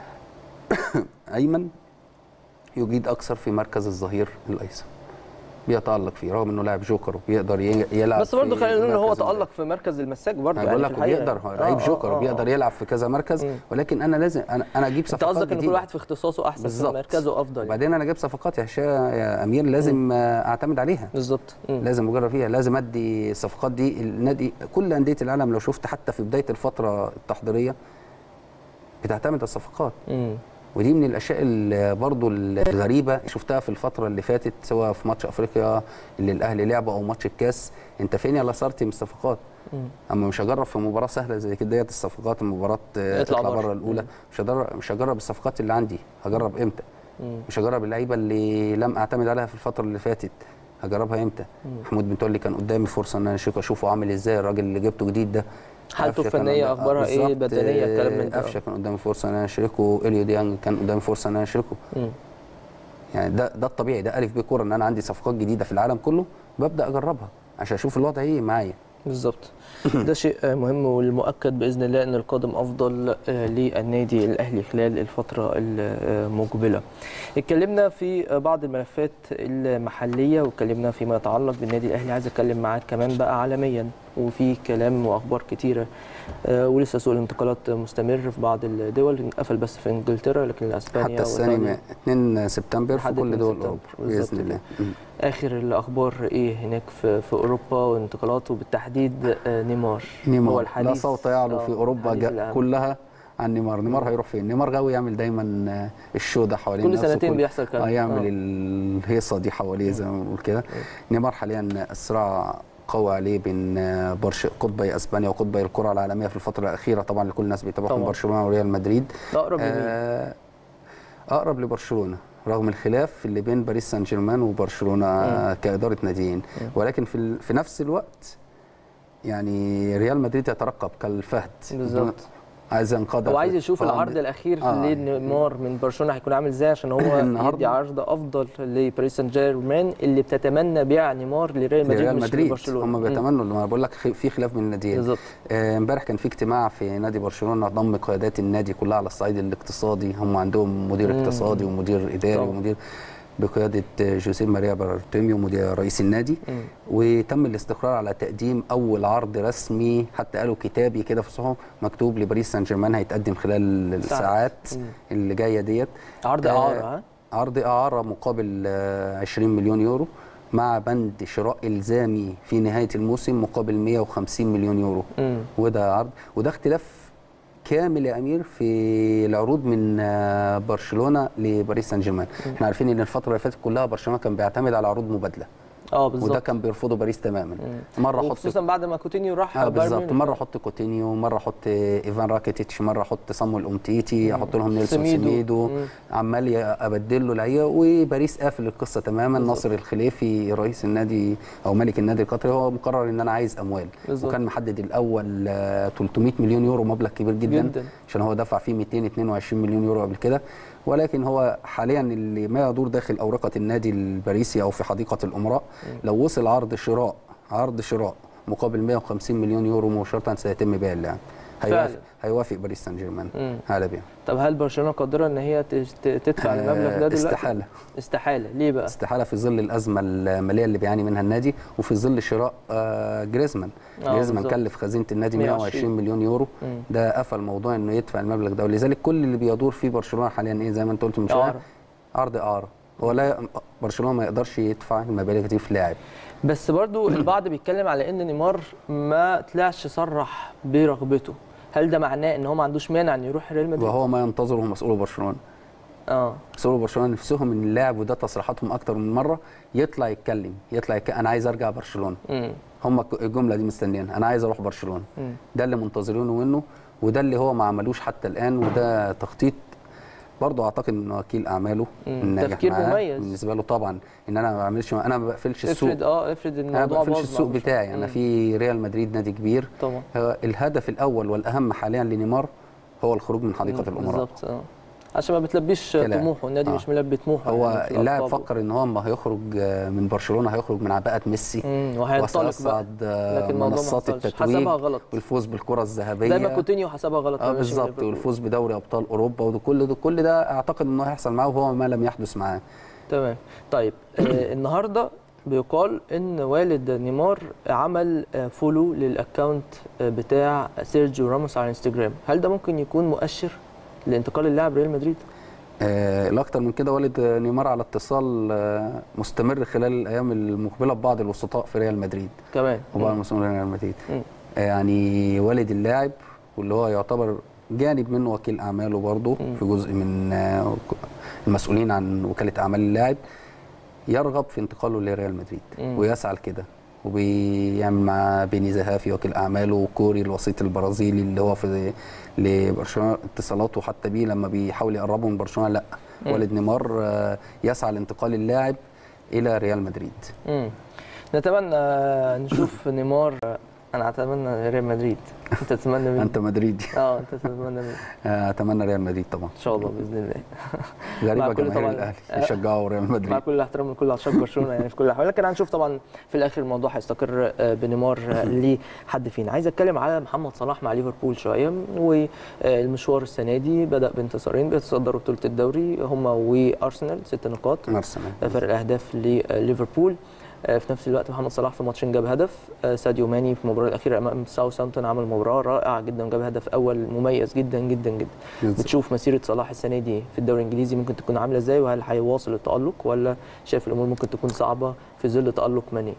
D: ايمن يجيد اكثر في مركز الظهير الايسر بيتالق فيه رغم انه لاعب جوكر وبيقدر ي- يلعب
A: بس برضه
D: في
A: خلينا نقول ان هو
D: مركز ال-
A: تالق في مركز المساك برضه
D: انا بقول
A: يعني
D: لك
A: في الحقيقة.
D: بيقدر هو
A: آه،
D: لعيب
A: آه،
D: جوكر
A: آه،
D: وبيقدر
A: آه.
D: يلعب في كذا مركز
A: مم.
D: ولكن انا لازم انا انا اجيب
A: انت
D: صفقات
A: قصدك ان كل
D: جديدة.
A: واحد في اختصاصه احسن في
D: بالظبط.
A: مركزه افضل يعني.
D: وبعدين انا جايب صفقات يا هشام يا امير لازم آه، اعتمد عليها
A: بالظبط مم.
D: لازم اجرب فيها لازم ادي الصفقات دي النادي كل انديه العالم لو شفت حتى في بدايه الفتره التحضيريه بتعتمد على الصفقات
A: مم.
D: ودي من الاشياء اللي برضو الغريبه شفتها في الفتره اللي فاتت سواء في ماتش افريقيا اللي الاهلي لعبه او ماتش الكاس انت فين يا لاسارتي من الصفقات
A: مم.
D: اما مش هجرب في مباراه سهله زي كده ديت الصفقات المباراه آه،
A: اطلع
D: تطلع
A: بره.
D: بره الاولى
A: مم.
D: مش هجرب مش هجرب الصفقات اللي عندي هجرب امتى
A: مم.
D: مش هجرب اللعيبه اللي لم اعتمد عليها في الفتره اللي فاتت هجربها امتى محمود متولي كان قدامي فرصه ان انا اشوف اشوفه عامل ازاي الراجل اللي جبته جديد ده
A: حالته
D: قفشة كان
A: الفنيه
D: قدام-
A: اخبارها
D: آه،
A: ايه
D: بالظبط،
A: البدنيه الكلام من
D: آه،
A: ده
D: قفشه كان قدامي فرصه ان انا اشاركه اليو ديانج كان قدامي فرصه ان انا اشاركه
A: مم.
D: يعني ده ده الطبيعي ده الف ب كوره ان انا عندي صفقات جديده في العالم كله ببدا اجربها عشان اشوف الوضع ايه معايا
A: بالظبط ده شيء آه، مهم والمؤكد باذن الله ان القادم افضل آه، للنادي الاهلي خلال الفتره المقبله. اتكلمنا في آه، بعض الملفات المحليه واتكلمنا فيما يتعلق بالنادي الاهلي عايز اتكلم معاك كمان بقى عالميا وفي كلام واخبار كتيره آه، ولسه سوق الانتقالات مستمر في بعض الدول قفل بس في انجلترا لكن اسبانيا
D: حتى الثاني
A: وإيطاليا.
D: من 2 سبتمبر في
A: لحد
D: كل
A: 2
D: دول
A: سبتمبر.
D: اوروبا
A: بالظبط
D: باذن الله
A: كده. اخر الاخبار ايه هناك في في اوروبا وانتقالات وبالتحديد آه، نيمار
D: نيمار
A: هو
D: لا
A: الحديث
D: صوت يعلو
A: آه،
D: في اوروبا
A: الحديث
D: جا-
A: الأهم.
D: كلها عن نيمار نيمار هيروح فين نيمار غاوي يعمل دايما آه، الشو ده حوالين
A: كل
D: نفسه
A: سنتين
D: كل-
A: بيحصل كلام.
D: اه يعمل
A: آه.
D: الهيصه دي حواليه زي ما بنقول كده نيمار حاليا الصراع قوي عليه بين آه، برش قطبي اسبانيا وقطبي الكره العالميه في الفتره الاخيره طبعا اللي كل الناس بيتابعهم
A: طبعاً.
D: برشلونه وريال مدريد
A: ده اقرب لمين؟
D: آه، اقرب لبرشلونه رغم الخلاف اللي بين باريس سان جيرمان وبرشلونه آه، كاداره ناديين ولكن في ال- في نفس الوقت يعني ريال مدريد يترقب كالفهد
A: بالظبط.
D: عايز ينقض
A: هو عايز يشوف
D: هو
A: العرض
D: عند-
A: الاخير
D: آه.
A: لنيمار من برشلونه هيكون عامل ازاي عشان هو
D: النهاردة-
A: يدي عرض افضل لباريس سان جيرمان اللي بتتمنى بيع نيمار لريال مدريد
D: ريال
A: مش
D: مدريد
A: لبرشلونه
D: هم
A: مم.
D: بيتمنوا اللي انا بقول لك خ- في خلاف بين الناديين
A: بالظبط
D: آه، امبارح كان في اجتماع في نادي برشلونه ضم قيادات النادي كلها على الصعيد الاقتصادي هم عندهم مدير
A: مم.
D: اقتصادي ومدير اداري
A: طبعا.
D: ومدير بقياده آه، جوزيه ماريا بارتيميو مدير رئيس النادي
A: مم.
D: وتم الاستقرار على تقديم اول عرض رسمي حتى قالوا كتابي كده في الصحف مكتوب لباريس سان جيرمان هيتقدم خلال الساعات
A: مم.
D: اللي جايه ديت
A: عرض
D: آه،
A: اعاره ها
D: عرض اعاره مقابل آه، 20 مليون يورو مع بند شراء الزامي في نهايه الموسم مقابل 150 مليون يورو
A: مم.
D: وده عرض وده اختلاف كامل يا امير في العروض من آه، برشلونه لباريس سان جيرمان احنا عارفين ان الفتره اللي فاتت كلها برشلونه كان بيعتمد على عروض مبادله
A: اه
D: وده
A: بالظبط
D: كان بيرفضه باريس تماما مره احط
A: وخصوصا بعد ما كوتينيو راح
D: اه
A: بايرن
D: بالظبط
A: ميونخ.
D: مره احط كوتينيو مره احط ايفان راكيتيتش مره احط صامويل اومتيتي احط لهم نيلسون
A: سميدو.
D: سميدو
A: مم.
D: عمال ي- ابدل له لعيبه وباريس قافل القصه تماما ناصر الخليفي رئيس النادي او ملك النادي القطري هو مقرر ان انا عايز اموال
A: بالظبط.
D: وكان محدد الاول آه، 300 مليون يورو مبلغ كبير جدا,
A: جداً.
D: عشان هو دفع فيه 222 مليون يورو قبل كده ولكن هو حاليا اللي ما يدور داخل اورقه النادي الباريسي او في حديقه الامراء لو وصل عرض شراء عرض شراء مقابل 150 مليون يورو مباشره سيتم بيع اللاعب هيوافق
A: فعلا.
D: هيوافق باريس سان جيرمان
A: مم.
D: على بيع
A: طب هل برشلونه قادره ان هي تش- ت- تدفع المبلغ ده
D: آه،
A: دلوقتي
D: استحاله
A: استحاله ليه بقى
D: استحاله في ظل الازمه الماليه اللي بيعاني منها النادي وفي ظل شراء آه، جريزمان
A: آه،
D: جريزمان
A: بالظبط.
D: كلف خزينه النادي
A: 120
D: 120 مليون يورو
A: مم.
D: ده قفل موضوع انه يدفع المبلغ ده ولذلك كل اللي بيدور فيه برشلونه حاليا ايه زي ما انت قلت من شويه
A: إعارة.
D: عرض اعاره هو لا برشلونه ما يقدرش يدفع المبالغ دي في لاعب
A: بس برضو البعض بيتكلم على ان نيمار ما طلعش صرح برغبته هل ده معناه ان هو ما عندوش مانع ان يروح ريال مدريد
D: وهو ما ينتظره مسؤول برشلونه
A: اه
D: مسؤول برشلونه نفسهم ان اللاعب وده تصريحاتهم اكتر من مره يطلع يتكلم يطلع يتكلم انا عايز ارجع برشلونه
A: امم
D: هم الجمله دي مستنيينها انا عايز اروح برشلونه
A: مم.
D: ده اللي منتظرينه منه وده اللي هو ما عملوش حتى الان وده تخطيط برضه اعتقد ان وكيل اعماله
A: مم.
D: الناجح
A: تفكير
D: معاه
A: مميز.
D: بالنسبه له طبعا ان انا ما بعملش انا ما بقفلش السوق
A: افرض اه افرض
D: انا ما
A: الموضوع
D: بقفلش
A: باظ مع
D: السوق
A: برشلونة.
D: بتاعي انا
A: مم.
D: في ريال مدريد نادي كبير
A: طبعا
D: هو الهدف الاول والاهم حاليا لنيمار هو الخروج من حديقه
A: مم.
D: الامراء
A: بالظبط اه عشان ما بتلبيش
D: كلاعب.
A: طموحه النادي
D: آه.
A: مش ملبي طموحه
D: هو
A: يعني في
D: اللاعب
A: ألقابه.
D: فكر ان هو اما هيخرج آه، من برشلونه هيخرج من عباءه ميسي
A: مم. وهينطلق بقى
D: وسيصعد آه،
A: لكن الموضوع ما
D: منصات
A: حصلش.
D: التتويج
A: حسبها غلط
D: والفوز بالكره الذهبيه
A: زي ما كوتينيو حسبها غلط
D: اه
A: لما مشي من
D: بالظبط
A: ليفربول.
D: والفوز بدوري ابطال اوروبا وكل ده كل ده اعتقد انه هيحصل معاه وهو ما لم يحدث معاه
A: تمام طيب آه النهارده بيقال ان والد نيمار عمل آه فولو للاكونت آه بتاع سيرجيو راموس على انستجرام هل ده ممكن يكون مؤشر لانتقال اللاعب ريال مدريد
D: آه الاكثر من كده والد نيمار على اتصال آه مستمر خلال الايام المقبله ببعض الوسطاء في ريال مدريد
A: كمان
D: وبعض
A: مم.
D: مسؤولين ريال مدريد
A: مم.
D: آه يعني والد اللاعب واللي هو يعتبر جانب منه وكيل اعماله برضه
A: مم.
D: في جزء من آه المسؤولين عن وكاله اعمال اللاعب يرغب في انتقاله لريال مدريد
A: مم.
D: ويسعى لكده وبيعمل مع بيني زهافي وكيل اعماله وكوري الوسيط البرازيلي اللي هو في لبرشلونه اتصالاته حتى بيه لما بيحاول يقربه من برشلونه لا
A: مم.
D: والد نيمار آه، يسعى لانتقال اللاعب الى ريال مدريد
A: مم. نتمنى آه، نشوف نيمار آه، انا اتمنى ريال مدريد انت تتمنى مين
D: انت مدريدي
A: اه انت تتمنى مين
D: آه، اتمنى ريال مدريد طبعا
A: ان شاء الله باذن الله
D: غريبه
A: مع كل
D: جماهير
A: طبعاً-
D: الاهلي
A: آه.
D: يشجعوا ريال
A: مع
D: مدريد
A: كل الاحترام لكل عشاق برشلونه يعني في كل الاحوال لكن هنشوف طبعا في الاخر الموضوع هيستقر آه، بنيمار آه، لحد فين عايز اتكلم على محمد صلاح مع ليفربول شويه والمشوار السنه دي بدا بانتصارين بيتصدروا بطوله الدوري هم وارسنال ست نقاط
D: ارسنال
A: فرق الاهداف لليفربول آه، في نفس الوقت محمد صلاح في ماتشين جاب هدف آه، ساديو ماني في المباراه الاخيره امام ساوثهامبتون عمل مباراه رائعه جدا وجاب هدف اول مميز جدا جدا جدا
D: بالظبط.
A: بتشوف مسيره صلاح السنه دي في الدوري الانجليزي ممكن تكون عامله ازاي وهل هيواصل التالق ولا شايف الامور ممكن تكون صعبه في ظل تالق ماني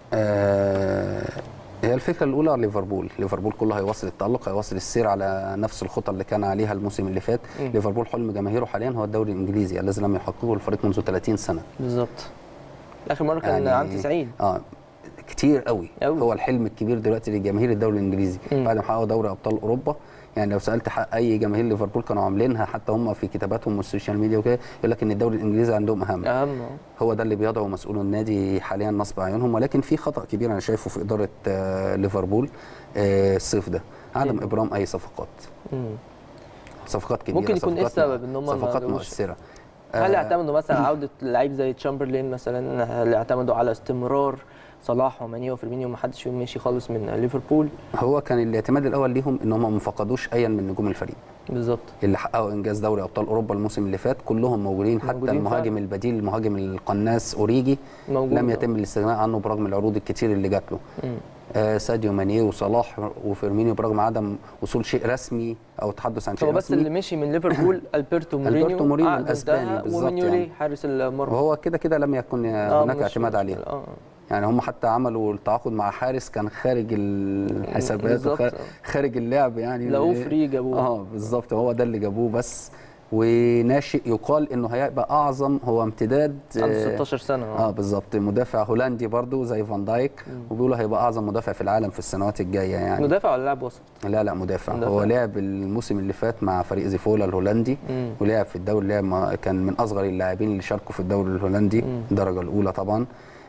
D: آه، هي الفكره الاولى ليفربول ليفربول كله هيواصل التالق هيواصل السير على نفس الخطى اللي كان عليها الموسم اللي فات
A: مم.
D: ليفربول حلم جماهيره حاليا هو الدوري الانجليزي الذي لم يحققه الفريق منذ 30 سنه
A: بالظبط اخر مره كان
D: يعني-
A: عام 90
D: اه كتير قوي
A: أوي.
D: هو الحلم الكبير دلوقتي لجماهير الدوري الانجليزي
A: مم.
D: بعد ما حققوا دوري ابطال اوروبا يعني لو سالت حق اي جماهير ليفربول كانوا عاملينها حتى هم في كتاباتهم والسوشيال ميديا وكده يقول لك ان الدوري الانجليزي عندهم اهم
A: اهم
D: هو ده اللي بيضعه مسؤول النادي حاليا نصب اعينهم ولكن في خطا كبير انا شايفه في اداره آه، ليفربول آه، الصيف ده عدم
A: إيه؟
D: ابرام اي صفقات
A: مم.
D: صفقات كبيره
A: ممكن يكون إيه
D: صفقات
A: السبب إن هم ما
D: صفقات
A: جابوش؟
D: مؤثره
A: هل
D: آه،
A: اعتمدوا مثلا على عوده لعيب زي تشامبرلين مثلا هل اعتمدوا على استمرار صلاح وماني وفيرمينيو ما حدش فيهم مشي خالص من ليفربول
D: هو كان الاعتماد الاول ليهم ان هم ما فقدوش ايا من نجوم الفريق
A: بالظبط
D: اللي حققوا انجاز دوري ابطال اوروبا الموسم اللي فات كلهم موجودين حتى
A: موجودين
D: المهاجم
A: فعلا.
D: البديل المهاجم القناص اوريجي
A: موجود
D: لم
A: آه.
D: يتم الاستغناء عنه برغم العروض الكتير اللي جات له
A: مم.
D: آه ساديو ماني وصلاح وفيرمينيو برغم عدم وصول شيء رسمي او تحدث عن شيء
A: هو بس
D: رسمي
A: اللي مشي من ليفربول البرتو مورينيو
D: ألبرتو مورينيو
A: عقده
D: الأسباني
A: انتهى،
D: بالظبط
A: ومانيولي
D: يعني.
A: حارس المرمى
D: وهو كده كده لم يكن
A: آه،
D: هناك
A: مش
D: اعتماد عليه
A: مشكلة. اه
D: يعني هم حتى عملوا التعاقد مع حارس كان خارج الحسابات
A: بالظبط.
D: وخارج- خارج اللعب يعني
A: لقوه فري جابوه
D: اه بالظبط هو ده اللي جابوه بس وناشئ يقال انه هيبقى اعظم هو امتداد
A: عنده
D: آه،
A: 16 سنه
D: اه بالظبط مدافع هولندي برضو زي فان دايك وبيقولوا هيبقى اعظم مدافع في العالم في السنوات الجايه يعني
A: مدافع ولا لاعب وسط؟
D: لا لا مدافع,
A: مدافع.
D: هو لعب الموسم اللي فات مع فريق زيفولا الهولندي
A: مم.
D: ولعب في الدوري لعب مع- كان من اصغر اللاعبين اللي شاركوا في الدوري الهولندي
A: مم.
D: الدرجه الاولى طبعا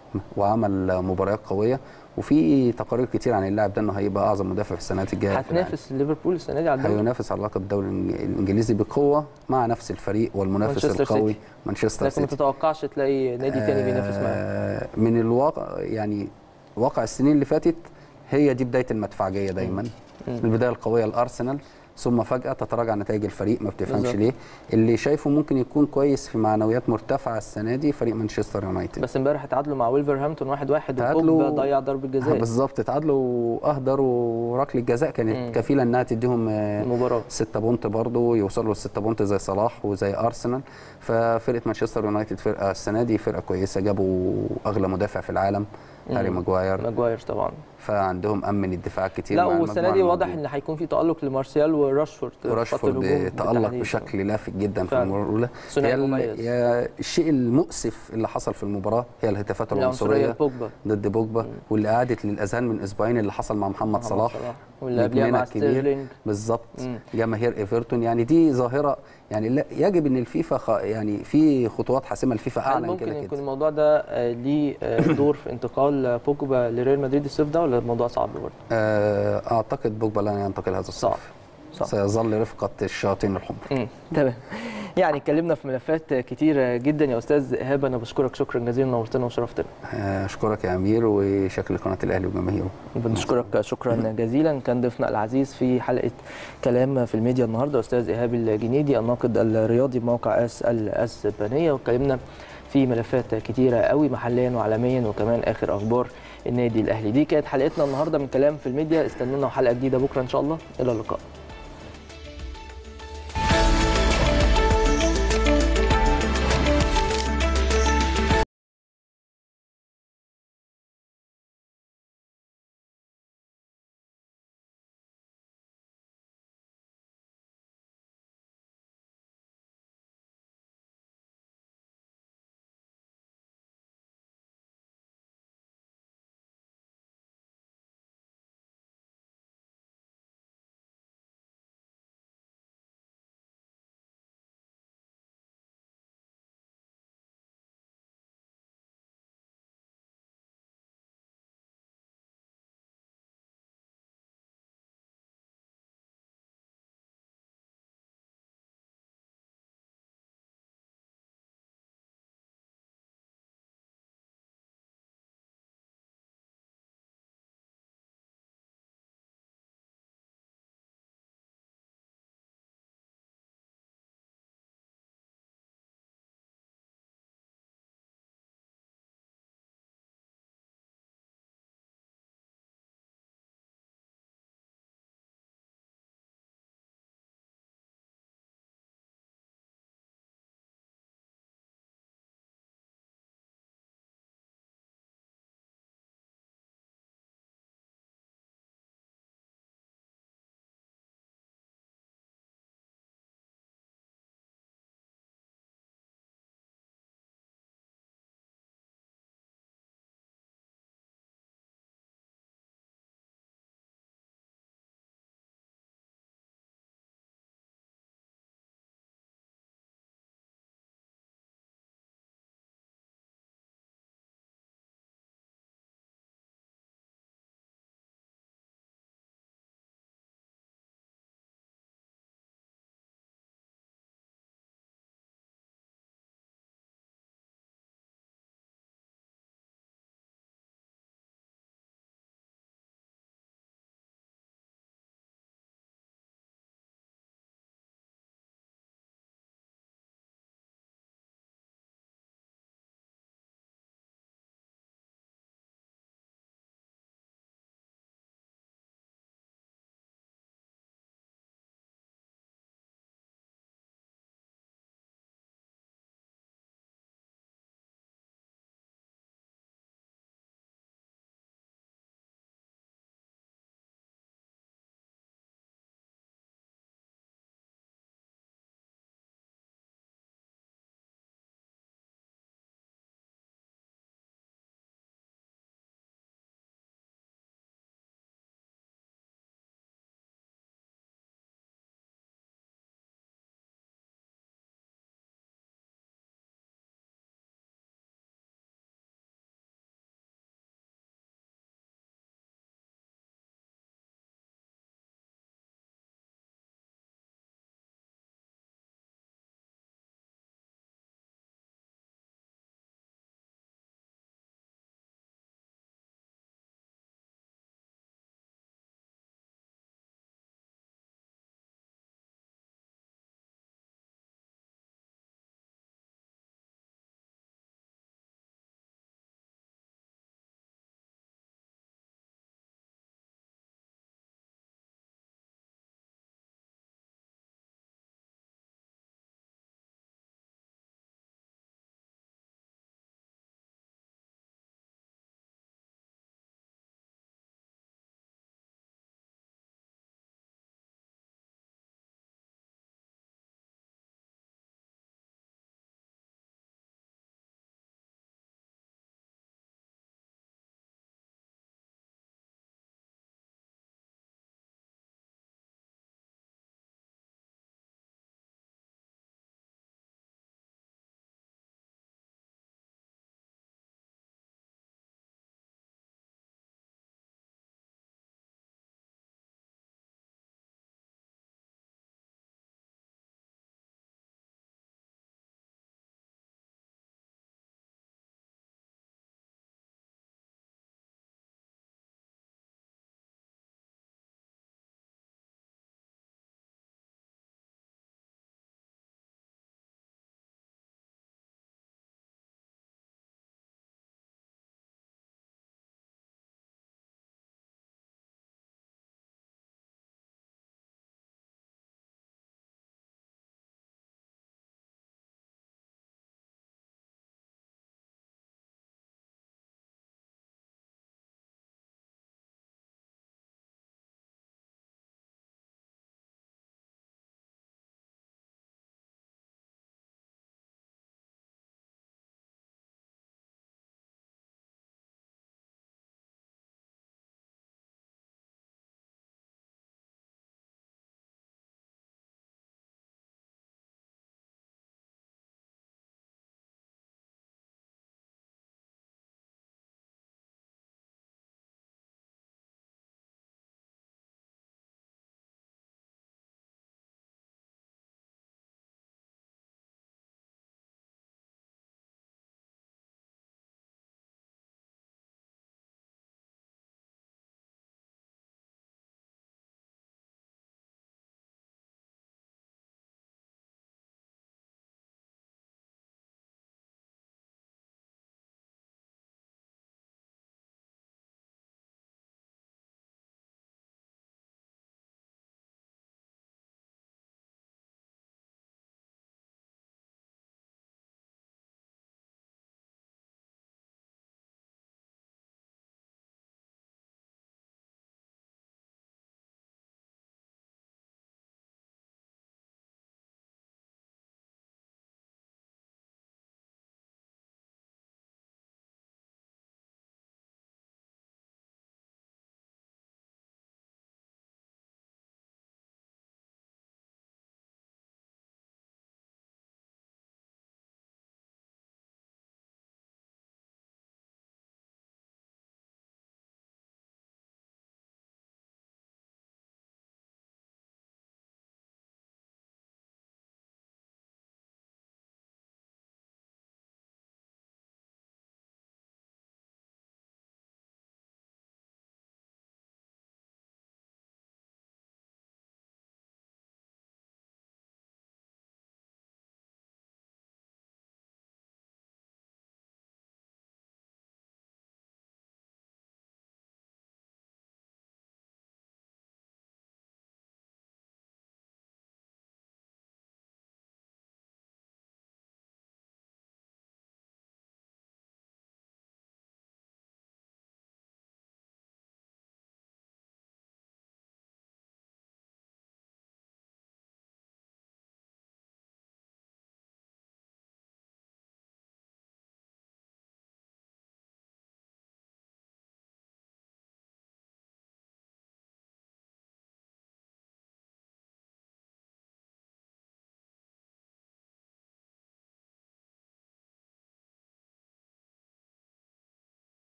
D: وعمل مباريات قويه وفي تقارير كتير عن اللاعب ده انه هيبقى اعظم مدافع في السنوات الجايه في العالم.
A: هتنافس ليفربول السنه دي على الدوري
D: هينافس على لقب الدوري الإنج- الانجليزي بقوه مع نفس الفريق والمنافس
A: مانشستر
D: القوي
A: سيتي.
D: مانشستر
A: لكن ما
D: سيتي
A: تتوقعش تلاقي نادي تاني بينافس معاه
D: آه، من الواقع يعني واقع السنين اللي فاتت هي دي بدايه المدفعجيه دايما
A: مم.
D: البدايه القويه الارسنال ثم فجاه تتراجع نتائج الفريق ما بتفهمش
A: بالظبط.
D: ليه اللي شايفه ممكن يكون كويس في معنويات مرتفعه السنه دي فريق مانشستر يونايتد
A: بس امبارح اتعادلوا مع ويلفرهامبتون 1-1
D: تعادلوا-
A: وبوجبا ضيع ضربه جزاء
D: بالظبط اتعادلوا واهدروا ركله جزاء كانت
A: مم.
D: كفيله انها تديهم آه،
A: المباراه
D: ستة بونت برضه يوصلوا للستة بونت زي صلاح وزي ارسنال ففرقه مانشستر يونايتد فرقه السنه دي فرقه كويسه جابوا اغلى مدافع في العالم هاري
A: مم.
D: ماجواير
A: ماجواير طبعا
D: فعندهم امن الدفاع كتير
A: لا
D: مع
A: والسنه
D: المجموعة
A: دي واضح
D: الموجودة.
A: ان هيكون في تالق لمارسيال وراشفورد في خط
D: وراشفورد
A: الهجوم
D: تألق
A: بالتحديد.
D: بشكل لافت جدا في
A: فعلا.
D: المباراه الاولى
A: ثنائي
D: هي ال-
A: مميز.
D: هي الشيء المؤسف اللي حصل في المباراه هي الهتافات
A: العنصريه
D: العنصريه
A: بوجبا
D: ضد بوجبا واللي قعدت للاذهان من اسبوعين اللي حصل مع محمد صلاح
A: واللي قبلها
D: نجمنا
A: مع
D: الكبير.
A: ستيرلينج
D: بالظبط
A: مم.
D: جماهير ايفرتون يعني دي ظاهره يعني لا يجب ان الفيفا خ... يعني في خطوات حاسمه الفيفا
A: هل
D: اعلن
A: ممكن
D: كده
A: يكون
D: كده
A: الموضوع ده آه، ليه آه، دور في انتقال بوجبا لريال مدريد الصيف ده ولا الموضوع صعب برضه؟
D: آه، اعتقد بوجبا لن ينتقل هذا
A: صعب
D: الصيف
A: صعب
D: سيظل رفقه الشياطين الحمر
A: مم، تمام يعني اتكلمنا في ملفات كتيره جدا يا استاذ ايهاب انا بشكرك شكرا جزيلا نورتنا وشرفتنا
D: آه، اشكرك يا امير وشكل قناه الاهلي وجماهيره
A: بنشكرك شكرا جزيلا كان ضيفنا العزيز في حلقه كلام في الميديا النهارده استاذ ايهاب الجنيدي الناقد الرياضي بموقع اس الاسبانيه واتكلمنا في ملفات كتيره قوي محليا وعالميا وكمان اخر اخبار النادي الاهلي دي كانت حلقتنا النهارده من كلام في الميديا استنونا حلقه جديده بكره ان شاء الله الى اللقاء